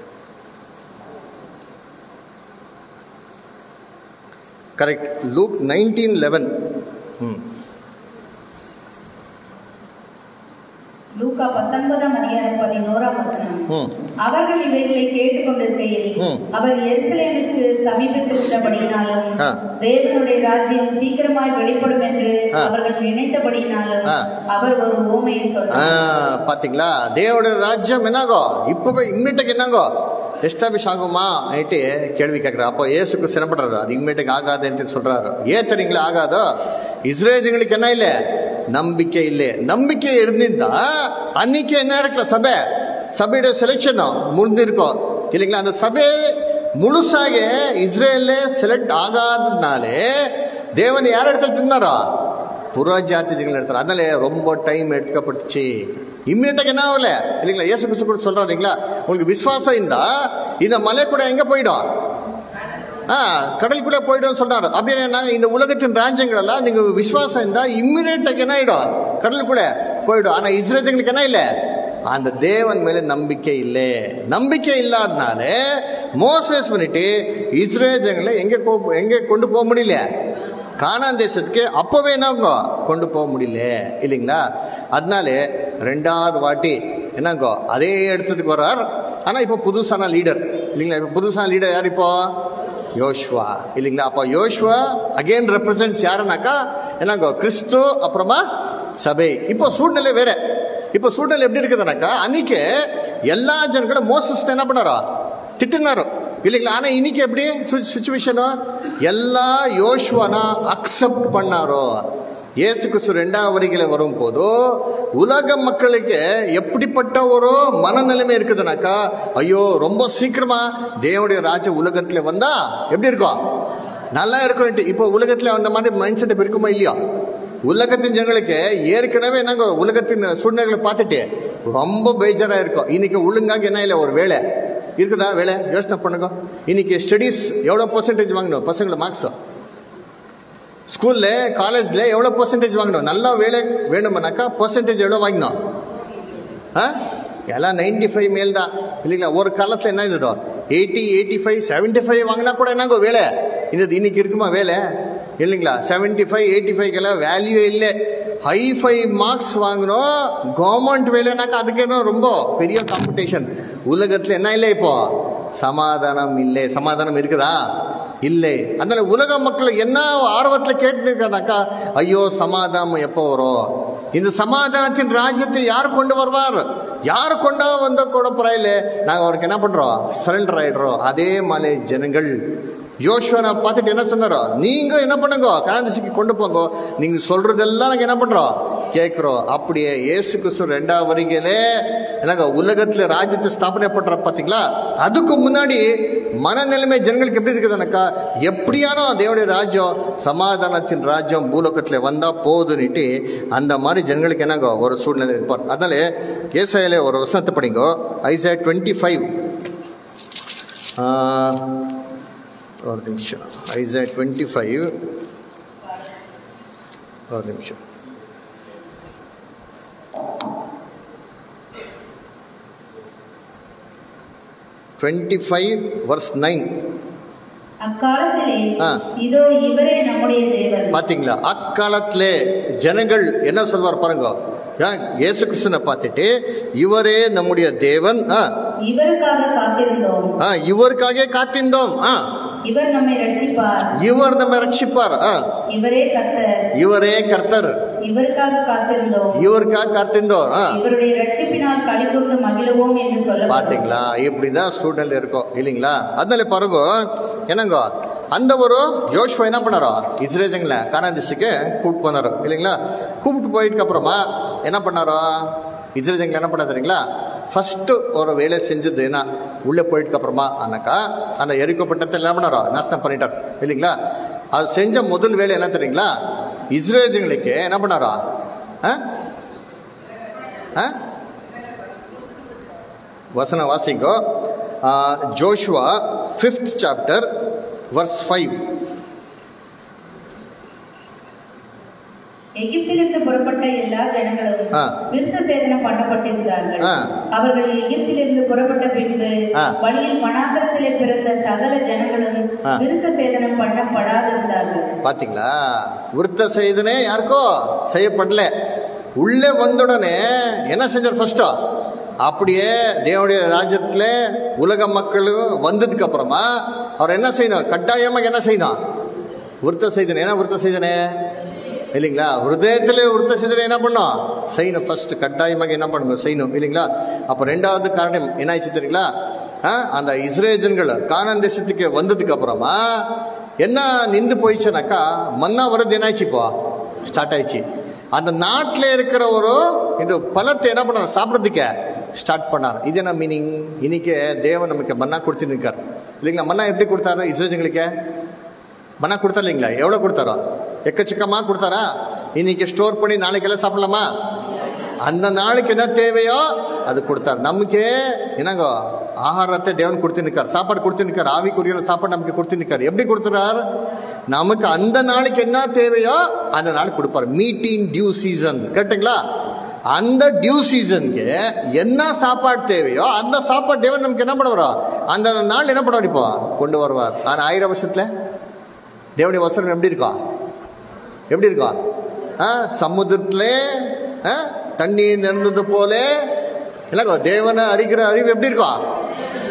கரெக்ட் லூக் நைன்டீன் லெவன் ம் லூக்கா பத்தொன்பதாம் அதிகாரம் பதினோராம் வசனம் ம் அவர்கள் இவைகளை கேட்டுக்கொண்டிருக்கையில் ம். அவர் எருசலேமுக்கு சமீபத்திருந்தபடினாலும் ஆ. தேவனுடைய ராஜ்யம் சீக்கிரமாய் வெளிப்படும் என்று ஆ. அவர்கள் நினைத்தபடினாலும் ஆ. அவர் ஒரு ஓமையை ஆ, சொன்னார் பாத்தீங்களா தேவோட ராஜ்யம் என்னாகோ இப்பவே இம்மிட்டுக்கு என்னங்கோ எஸ்டாபிஷ் ஆகுமா ஆயிட்டு கேள்வி கேட்குறாரு அப்போ ஏசுக்கு சினப்படுறாரு அது இம்மிட்டுக்கு ஆகாதுன்னு சொல்றாரு ஏன் தெரியுங்களா ஆகாதோ இஸ்ரேஜங்களுக்கு என்ன இல்லை நம்பிக்கை இல்லை நம்பிக்கை இருந்திருந்தா அன்னைக்கு என்ன இருக்கல சபை சபையோட செலெக்ஷன் முடிஞ்சிருக்கும் இல்லைங்களா அந்த சபை முழுசாக இஸ்ரேல்ல செலக்ட் ஆகாததுனாலே தேவன் யார் இடத்துல தின்னாரோ புற ஜாதி ஜனங்கள் எடுத்தார் அதனால ரொம்ப டைம் எடுக்கப்பட்டுச்சு இம்மிடியட்டாக என்ன ஆகல இல்லைங்களா இயேசு கிறிஸ்து கூட சொல்றாரு இல்லைங்களா உங்களுக்கு விசுவாசம் இருந்தா இந்த மலை கூட எங்க போயிடும் ஆ கடலுக்குள்ள போயிடும் சொல்றாரு அப்படின்னு என்ன இந்த உலகத்தின் ராஜ்யங்கள் எல்லாம் நீங்க விசுவாசம் இருந்தா இம்மிடியட்டாக என்ன ஆயிடும் கடலுக்குள்ள போயிடும் ஆனா இஸ்ரேஜங்களுக்கு என்ன இல்லை அந்த தேவன் மேல நம்பிக்கை இல்லை நம்பிக்கை இல்லாதனால மோசஸ் பண்ணிட்டு இஸ்ரேஜங்களை எங்க கோ- எங்க கொண்டு போக முடியல கானான் தேசத்துக்கு அப்பவே என்னங்கோ கொண்டு போக முடியல இல்லைங்களா அதனால ரெண்டாவது வாட்டி என்னங்கோ அதே இடத்துக்கு வர்றார் ஆனால் இப்போ புதுசான லீடர் இல்லைங்களா இப்போ புதுசான லீடர் யார் இப்போ யோஷ்வா இல்லைங்களா அப்போ யோஷ்வா அகைன் ரெப்ரசன்ட்ஸ் யாருனாக்கா என்னங்க கிறிஸ்து அப்புறமா சபை இப்போ சூழ்நிலை வேற இப்போ சூழ்நிலை எப்படி இருக்குதுனாக்கா அன்னைக்கு எல்லா ஜனங்களும் மோசஸ் என்ன பண்ணாரோ திட்டுனாரோ இல்லைங்களா ஆனால் இன்னைக்கு எப்படி சுச்சுவேஷனு எல்லா யோஷ்வான அக்செப்ட் பண்ணாரோ இயேசு கிறிஸ்து ரெண்டாவது வரிகளை வரும்போது உலக மக்களுக்கு எப்படிப்பட்ட ஒரு மனநிலைமை இருக்குதுனாக்கா ஐயோ ரொம்ப சீக்கிரமா தேவனுடைய ராஜ உலகத்தில் வந்தா எப்படி இருக்கும் நல்லா இருக்கும் இப்போ உலகத்தில் அந்த மாதிரி மைண்ட் செட் இருக்குமா இல்லையா உலகத்தின் ஜனங்களுக்கு ஏற்கனவே நாங்க உலகத்தின் சூழ்நிலைகளை பார்த்துட்டு ரொம்ப பேஜாராக இருக்கும் இன்னைக்கு ஒழுங்காக என்ன இல்லை ஒரு வேலை இருக்குதா வேலை யோசனை பண்ணுங்க இன்னைக்கு ஸ்டடீஸ் எவ்வளோ பர்சன்டேஜ் வாங்கணும் பசங்களை மார்க்ஸ் ஸ்கூலில் காலேஜில் எவ்வளோ பர்சன்டேஜ் வாங்கணும் நல்லா வேலை வேணும்னாக்கா பர்சன்டேஜ் எவ்வளோ வாங்கணும் ஆ எல்லாம் நைன்டி ஃபைவ் மேல் தான் இல்லைங்களா ஒரு காலத்தில் என்ன இருந்ததோ eighty eighty five seventy five வாங்கினா கூட என்னங்கோ வேலை இந்த இன்னைக்கு இருக்குமா வேலை இல்லைங்களா செவன்ட்டி ஃபைவ் எயிட்டி ஃபைவ்க்கெல்லாம் வேல்யூ இல்லை ஹை ஃபைவ் மார்க்ஸ் வாங்கணும் கவர்மெண்ட் வேலைனாக்கா அதுக்கு என்ன ரொம்ப பெரிய காம்படிஷன் உலகத்தில் என்ன இல்லை இப்போ சமாதானம் இல்லை சமாதானம் இருக்குதா இல்லை அதனால உலக மக்கள் என்ன ஆர்வத்தில் கேட்டுருக்கானாக்கா ஐயோ சமாதானம் எப்போ வரும் இந்த சமாதானத்தின் ராஜ்யத்தை யார் கொண்டு வருவார் யார் கொண்டா வந்த கூட பரவாயில்ல நாங்கள் அவருக்கு என்ன பண்ணுறோம் சரண்டர் ஆயிடுறோம் அதே மாதிரி ஜனங்கள் யோசுவனை பார்த்துட்டு என்ன சொன்னாரோ நீங்க என்ன பண்ணுங்க காந்திசிக்கு கொண்டு போங்க நீங்க சொல்றதெல்லாம் நாங்கள் என்ன பண்றோம் கேட்குறோம் அப்படியே இயேசு கிறிஸ்து ரெண்டாவது வருகையிலே என்னங்க உலகத்துல ராஜ்யத்தை ஸ்தாபனை பண்ற பார்த்தீங்களா அதுக்கு முன்னாடி மனநிலைமை ஜனங்களுக்கு எப்படி இருக்குதுனாக்கா எப்படியானோ தேவனுடைய ராஜ்யம் சமாதானத்தின் ராஜ்யம் பூலோகத்தில் வந்தா போதுன்னுட்டு அந்த மாதிரி ஜனங்களுக்கு என்னங்க ஒரு சூழ்நிலை இருப்பார் அதனால ஏசாயிலே ஒரு வசனத்தை படிங்கோ ஐசா டுவெண்ட்டி ஃபைவ் ஒரு நிமிஷம் ஐசா டுவெண்ட்டி ஃபைவ் ஒரு நிமிஷம் டுவெண்ட்டி ஃபைவ் வர்ஸ் நைன் அக்காலத்திலே ஆ. இதோ இவரே நம்முடைய தேவன் பார்த்தீங்களா அக்காலத்திலே ஜனங்கள் என்ன சொல்வார் பாருங்க ஏன் இயேசு கிறிஸ்துனை பார்த்துட்டு இவரே நம்முடைய தேவன் ஆ இவருக்காக காத்திருந்தோம் ஆ இவருக்காக காத்திருந்தோம் ஆ இவர் நம்மை ரட்சிப்பார் இவர் நம்ம ரட்சிப்பார் ஆ இவரே கர்த்தர் இவரே கர்த்தர் இவருக்காக காத்திருந்தோம் இவருக்காக காத்திருந்தோம் ஆ இவருடைய ரட்சிப்பினால் களிகூர்ந்து மகிழுவோம் என்று சொல்ல பாத்தீங்களா இப்படிதான் சூழ்நிலை இருக்கும் இல்லைங்களா அதனால பாருங்க என்னங்க அந்த ஒரு யோசுவா என்ன பண்ணாரோ இஸ்ரேஜங்களை கானாதிசுக்கு கூப்பிட்டு போனாரோ இல்லைங்களா கூப்பிட்டு போயிட்டு அப்புறமா என்ன பண்ணாரோ இஸ்ரேஜங்களை என்ன பண்ணா தெரியுங்களா ஃபர்ஸ்ட் ஒரு வேலை செஞ்சது என்ன உள்ளே போயிட்டு அப்புறமா ஆனாக்கா அந்த எரிக்கோ பட்டத்தை என்ன பண்ணாரோ நாசனம் பண்ணிட்டார் இல்லைங்களா அது செஞ்ச முதல் வேலை என்ன தெரியுங்களா இஸ்ரேஜங்களுக்கு என்ன பண்ணாரோ ஆ ஆ ವಸನ ವಾಸಿಗೋ Joshua fifth chapter verse five எகிப்திலிருந்து புறப்பட்ட எல்லா ஜனங்களும் ஆ. விருத்த சேதனம் பண்ணப்பட்டிருந்தார்கள் ஆ. அவர்கள் எகிப்திலிருந்து புறப்பட்ட பின்பு ஆ. வழியில் வனாந்தரத்திலே பிறந்த சகல ஜனங்களும் ஆ. விருத்த சேதனம் பண்ணப்படாதிருந்தார்கள் பாத்தீங்களா விருத்த செய்தனே யாருக்கோ செய்யப்படல உள்ளே வந்தவுடனே என்ன செஞ்சார் ஃபர்ஸ்டோ அப்படியே தேவனுடைய ராஜ்யத்துல உலக மக்கள் வந்ததுக்கு அப்புறமா அவர் என்ன செய்யணும் கட்டாயமாக என்ன செய்யணும் விருத்த செய்தனே என்ன விருத்த செய்தனே இல்லைங்களா ஹிருதயத்தில் விருத்த செய்தனே என்ன பண்ணும் செய்யணும் ஃபர்ஸ்ட் கட்டாயமாக என்ன பண்ணணும் செய்யணும் இல்லைங்களா அப்போ ரெண்டாவது காரணம் என்ன ஆயிடுச்சு தெரியுங்களா ஆ, அந்த இஸ்ரேஜன்கள் கானான் தேசத்துக்கு வந்ததுக்கு அப்புறமா என்ன நின்று போயிடுச்சுனாக்கா மன்னா வரது என்னாச்சு இப்போ ஸ்டார்ட் ஆயிடுச்சு அந்த நாட்டில் இருக்கிற ஒரு இது பழத்தை என்ன பண்ணார் சாப்பிட்றதுக்கு ஸ்டார்ட் பண்ணார் இது என்ன மீனிங் இன்னைக்கு தேவன் நமக்கு மன்னா கொடுத்துட்டு இருக்கார் இல்லைங்களா மன்னா எப்படி கொடுத்தாரு இஸ்ரேஜங்களுக்கு மன்னா கொடுத்தா இல்லைங்களா எவ்வளோ கொடுத்தாரோ எக்கச்சக்கமாக கொடுத்தாரா இன்னைக்கு ஸ்டோர் பண்ணி நாளைக்கெல்லாம் சாப்பிடலாமா அந்த நாளைக்கு என்ன தேவையோ அது கொடுத்தார் நமக்கு என்னங்க ஆகாரத்தை தேவன் கொடுத்துருக்கார் சாப்பாடு கொடுத்துருக்கார் ஆவிக்குரிய சாப்பாடு நமக்கு கொடுத்துருக்கார் எப்படி கொடுத்துறார் நமக்கு அந்த நாளைக்கு என்ன தேவையோ அந்த நாள் கொடுப்பார் மீட்டிங் டியூ சீசன் கரெக்டுங்களா அந்த டியூ சீசனுக்கு என்ன சாப்பாடு தேவையோ அந்த சாப்பாடு தேவன் நமக்கு என்ன பண்ணுவாரோ அந்த நாள் என்ன பண்ணுவார் இப்போ கொண்டு வருவார் ஆனால் ஆயிரம் வருஷத்துல தேவனுடைய வசனம் எப்படி இருக்கும் எப்படி இருக்கும் ஆ சமுத்திரத்துல ஆ, தண்ணி நிறந்தது போல இல்லைங்க தேவனை அறிகிற அறிவு எப்படி இருக்கும்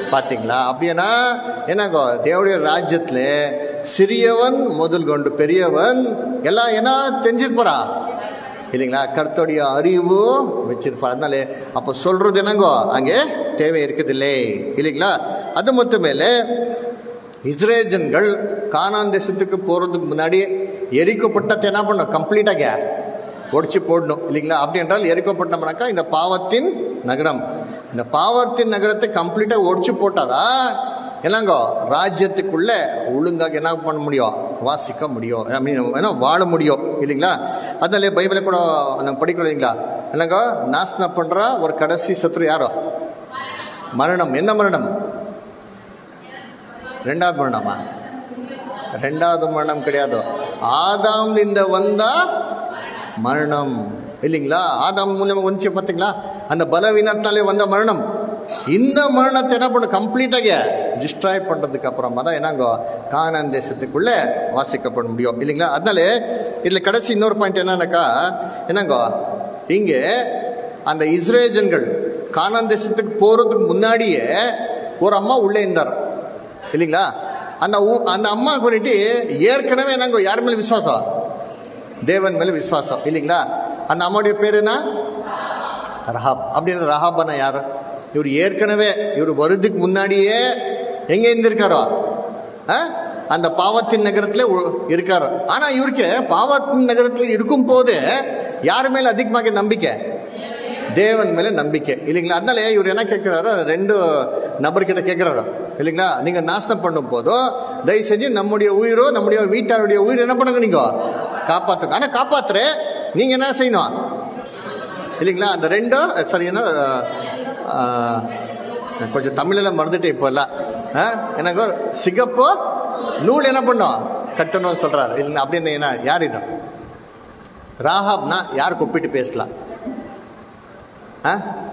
பாத்தீங்களா அப்படின்னா என்னங்கோ தேவடைய ராஜ்யத்துல சிறியவன் முதல் கொண்டு பெரியவன் எல்லாம் என்ன தெரிஞ்சிருப்பாரா இல்லைங்களா கர்த்தருடைய அறிவு வச்சிருப்பார் அதனால அப்போ சொல்றது என்னங்கோ அங்கே தேவை இருக்குதில்லை இல்லைங்களா அது மட்டும் மேலே இஸ்ரேல் ஜனங்கள் கானான் தேசத்துக்கு போகிறதுக்கு முன்னாடி எரிக்கப்பட்டத்தை என்ன பண்ணும் கம்ப்ளீட்டாக உடச்சி போடணும் இல்லைங்களா அப்படி என்றால் எரிக்கப்பட்டோம்னாக்கா இந்த பாவத்தின் நகரம் இந்த பாவத்தின் நகரத்தை கம்ப்ளீட்டாக உடச்சி போட்டாதா என்னங்கோ ராஜ்யத்துக்குள்ள ஒழுங்காக என்ன பண்ண முடியும் வாசிக்க முடியும் ஐ மீன் ஏன்னா வாழ முடியும் இல்லைங்களா அதனால பைபிளை கூட நம்ம படிக்கிறோம் இல்லைங்களா என்னங்கோ நாசனம் பண்ணுற ஒரு கடைசி சத்ரு யாரோ மரணம் என்ன மரணம் ரெண்டாவது மரணமா ரெண்டாவது மரணம் கிடையாது ஆதாம்லிಂದ வந்த மரணம் இல்லைங்களா ஆதாம் மூலியமாக வந்துச்சு பார்த்தீங்களா அந்த பலவீனத்தினாலே வந்த மரணம் இந்த மரணத்தை என்ன பண்ண கம்ப்ளீட்டாக டிஸ்ட்ராய் பண்ணுறதுக்கு அப்புறமா தான் என்னங்கோ கானான் தேசத்துக்குள்ளே வாசிக்கப்பட முடியும் இல்லைங்களா அதனால இதில் கடைசி இன்னொரு பாயிண்ட் என்னன்னாக்கா என்னங்கோ இங்கே அந்த இஸ்ரேஜன்கள் கானான் தேசத்துக்கு போகிறதுக்கு முன்னாடியே ஒரு அம்மா உள்ளே இருந்தார் இல்லைங்களா அந்த ஊ- அந்த அம்மா குறிட்டு ஏற்கனவே நாங்கள் யார் மேலே விசுவாசம் தேவன் மேலே விசுவாசம் இல்லைங்களா அந்த அம்மாவுடைய பேர் என்ன ரஹாப் அப்படின்னு ரஹாபனா யார் இவர் ஏற்கனவே இவர் வருதுக்கு முன்னாடியே எங்க இருந்திருக்காரோ ஆ? அந்த பாவத்தின் நகரத்துல உ- இருக்காரு ஆனா இவருக்கு பாவத்தின் நகரத்தில் இருக்கும் போது யார் மேல அதிகமாக நம்பிக்கை தேவன் மேல நம்பிக்கை இல்லைங்களா அதனால இவர் என்ன கேட்கிறாரு ரெண்டு நபர்கிட்ட கேட்கிறாரு இல்லைங்களா நீங்க நாசனம் பண்ணும் போதோ தயவு செஞ்சு நம்முடைய உயிரோ நம்முடைய வீட்டாருடைய உயிர் என்ன பண்ணுங்க நீங்க காப்பாத்துங்க ஆனா காப்பாத்துற நீங்க என்ன செய்யணும் இல்லைங்களா அந்த ரெண்டும் சரி என்ன ஆ, நான் கொஞ்சம் தமிழில் மறந்துட்டேன் இப்போ எல்லாம் ஆ, என்னங்க சிகப்பு நூல் என்ன பண்ணும் கட்டணும்னு சொல்றாரு இல்லைன்னா அப்படின்னு என்ன யார் இது ராஹாப்னா யாருக்கு ஒப்பிட்டு பேசலாம் ஆ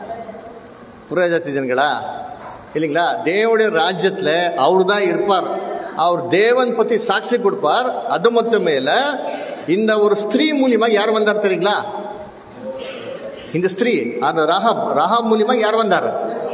புறஜாதி ஜனங்களா இல்லைங்களா தேவனுடைய ராஜ்யத்தில் அவர் தான் இருப்பார் அவர் தேவன் பற்றி சாட்சி கொடுப்பார் அது மட்டும் மேல இந்த ஒரு ஸ்திரீ மூலியமா யார் வந்தார் தெரியுங்களா இந்த ஸ்திரீ அந்த ரஹாப் ரஹாப் மூலியமா யார் வந்தார்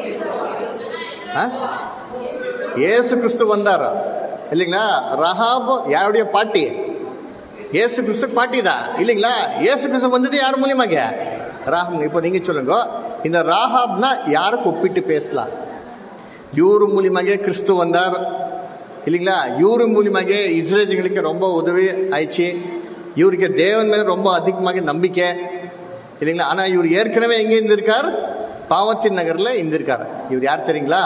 ஆ? இயேசு கிறிஸ்து வந்தார் இல்லைங்களா ரஹாப் யாருடைய பாட்டி இயேசு கிறிஸ்து பாட்டி தான் இல்லைங்களா இயேசு கிறிஸ்து வந்தது யார் மூலியமாக ராஹாப் இப்போ நீங்க சொல்லுங்க இந்த ராஹாப்னா யாருக்கு ஒப்பிட்டு பேசலாம் இவரு மூலியமாக கிறிஸ்து வந்தார் இல்லைங்களா இவரு மூலியமாக இஸ்ரேஜங்களுக்கு ரொம்ப உதவி ஆயிடுச்சு இவருக்கு தேவன் மேலே ரொம்ப அதிகமாக நம்பிக்கை இல்லைங்களா ஆனால் இவர் ஏற்கனவே எங்கே இருந்திருக்கார் பாவத்தின் நகரில் இருந்திருக்கார் இவர் யார் தெரியுங்களா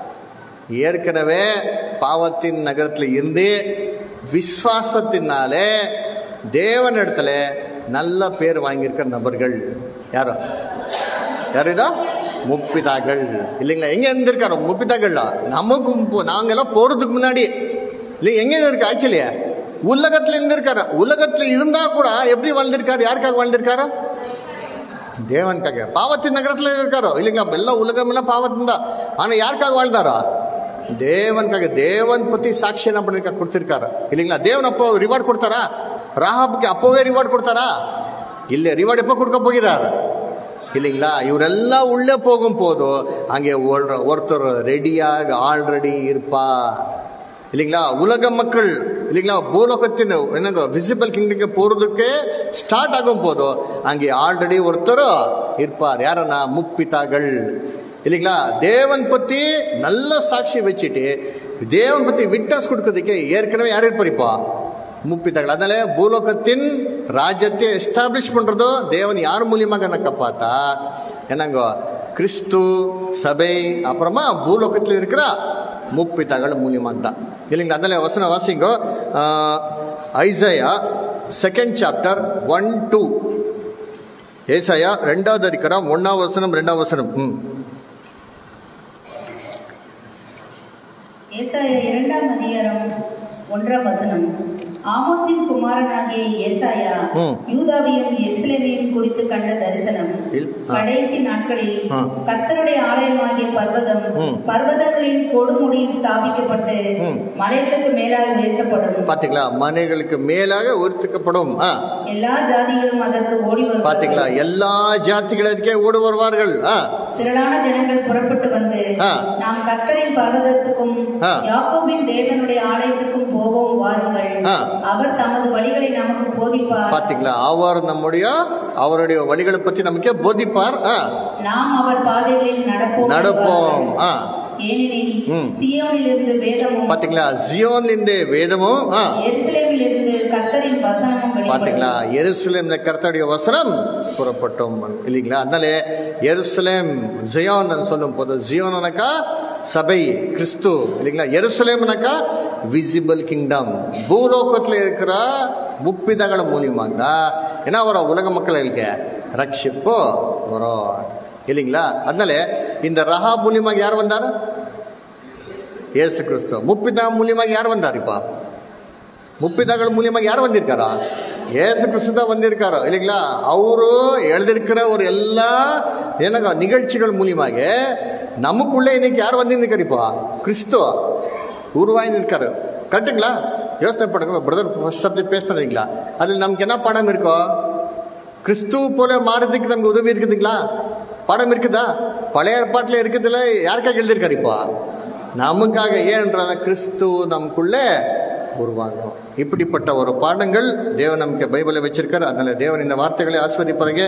ஏற்கனவே பாவத்தின் நகரத்தில் இருந்து விஸ்வாசத்தினாலே தேவனிடத்துல நல்ல பேர் வாங்கியிருக்கிற நபர்கள் யாரோ யார் இதோ முப்பிதாக்கள் இல்லைங்களா எங்க இருந்திருக்காரு முப்பிதாக்கள்ல நமக்கு முப்பு- நாங்கெல்லாம் போறதுக்கு முன்னாடி இல்லை எங்க இருக்கு ஆக்சுவலி உலகத்துல இருந்திருக்காரு உலகத்துல இருந்தா கூட எப்படி வாழ்ந்திருக்காரு யாருக்காக வாழ்ந்திருக்காரு தேவனுக்காக பாவத்தின் நகரத்துல இருக்காரோ இல்லைங்களா எல்லா உலகம் எல்லாம் பாவத்தின் தான் ஆனா யாருக்காக வாழ்ந்தாரோ தேவனுக்காக தேவன் பத்தி சாட்சி என்ன பண்ணிருக்கா கொடுத்திருக்காரு இல்லைங்களா தேவன் அப்போ ரிவார்ட் கொடுத்தாரா ராஹாப்க்கு அப்போவே ரிவார்ட் கொடுத்தாரா இல்ல ரிவார்ட் எப்போ கொடுக்க போகிறார் இல்லைங்களா இவரெல்லாம் உள்ளே போகும் போதும் அங்கே ஒரு- ஒருத்தர் ரெடியாக ஆல்ரெடி இருப்பா இல்லைங்களா உலக மக்கள் இல்லைங்களா பூலோகத்தின் என்னங்க விசிபிள் கிங்டம்க்கு போகிறதுக்கு ஸ்டார்ட் ஆகும் போதும் அங்கே ஆல்ரெடி ஒருத்தர் இருப்பார் யாரன்னா முப்பிதாகள் இல்லைங்களா தேவன் பற்றி நல்ல சாட்சி வச்சுட்டு தேவன் பற்றி விட்னஸ் கொடுக்கறதுக்கு ஏற்கனவே யார் இருப்பார் இப்போ முப்பிதாகள் அதனால பூலோகத்தின் ராஜ்யத்தை எஸ்டாப்ளிஷ் பண்றதோ தேவன் யார் மூலியமாக எனக்கு பார்த்தா என்னங்க கிறிஸ்து சபை அப்புறமா பூலோகத்தில் இருக்கிற முப்பிதாகள் மூலியமாக தான் இல்லைங்களா அதனால வசன வாசிங்கோ Isaiah second chapter one two ஏசாயா ரெண்டாவது அதிகாரம் ஒன்னாம் வசனம் ரெண்டாம் வசனம் ம் ஏசாயா இரண்டாம் அதிகாரம் ஒன்றாம் வசனம் ஆமோசின் குமாரனாகிய ஏசாயா ம். யூதாவையும் எருசலேமையும் குறித்து கண்ட தரிசனம் இல்- ஆ. கடைசி நாட்களில் ஆ. கர்த்தருடைய ஆலயமாகிய பர்வதம் ம். பர்வதங்களின் கொடுமுடியில் ஸ்தாபிக்கப்பட்டு ம். மலைகளுக்கு மேலாக உயர்த்தப்படும் பாத்தீங்களா மனைகளுக்கு மேலாக உயர்த்திக்கப்படும் ஆ எல்லா ஜாதிகளும் அதற்கு ஓடி பாத்தீங்களா வருவார்கள் எல்லா ஜாதிகளுக்கே ஓடி வருவார்கள் ஆ திரளான ஜனங்கள் புறப்பட்டு வந்து ஆ. நாம் கர்த்தரின் பர்வதத்துக்கும் ஆ. யாக்கோபின் தேவனுடைய ஆலயத்துக்கும் போவோம் வாருங்கள் ஆ. அவர் தமது வழிகளை நமக்கு போதிப்பார் பாத்தீங்களா அவர் நம்முடைய அவருடைய வழிகளை பத்தி நமக்கே போதிப்பார் ஆ நாம் அவர் பாதைகளில் நடப்போம் நடப்போம் என்பார்கள். ஆ ஏனெனில் ம். சியோனிலிருந்து வேதமும் பாத்தீங்களா ஜியோன்லிருந்து வேதமும் ஆ எருசலேமிலிருந்து கர்த்தரின் வசனமும் பாத்தீங்களா வெளிப்படும் எருசலேம் கர்த்தருடைய வசனம் புறப்பட்டோம் இல்லைங்களா அதனால எருசலேம் ஜியோன் சொல்லும் போது ஜியோனக்கா சபை கிறிஸ்து இல்லைங்களா எருசலேம்னாக்கா விசிபிள் கிங்டம் பூலோகத்தில் இருக்கிற முப்பிதಗಳ மூலியமாக ஏன்னா வர உலக மக்களுக்கு ரட்சிப்பு வரும் இல்லைங்களா அதனால இந்த ரஹா மூலியமாக யார் வந்தார் ஏசு கிறிஸ்து முப்பித மூலியமாக யார் வந்தார் இப்போ முப்பிதாக்கள் மூலியமாக யார் வந்திருக்காரா ஏசு கிறிஸ்து தான் வந்திருக்காரோ இல்லைங்களா ಅವರು எழுதிருக்கிற ஒரு எல்லா ಏನங்க நிகழ்ச்சிகள் மூலியமாக நமக்குள்ளே இன்னைக்கு யார் வந்திருக்காரு இப்போ கிறிஸ்து உருவாகி நிற்காரு கரெக்டுங்களா யோசனை பண்ணுங்க பிரதர் ஃபர்ஸ்ட் சப்ஜெக்ட் பேசுறீங்களா அதில் நமக்கு என்ன படம் இருக்கோ கிறிஸ்து போல மாறுறதுக்கு நமக்கு உதவி இருக்குதுங்களா படம் இருக்குதா பழைய ஏற்பாட்டில் இருக்குதுல யாருக்காக எழுதியிருக்காரு இப்போ நமக்காக ஏன்றால கிறிஸ்து நமக்குள்ளே உருவாகும் இப்படிப்பட்ட ஒரு பாடங்கள் தேவன் நமக்கு பைபிளை வச்சிருக்காரு அதனால தேவன் இந்த வார்த்தைகளை ஆஸ்வதிப்பதற்கு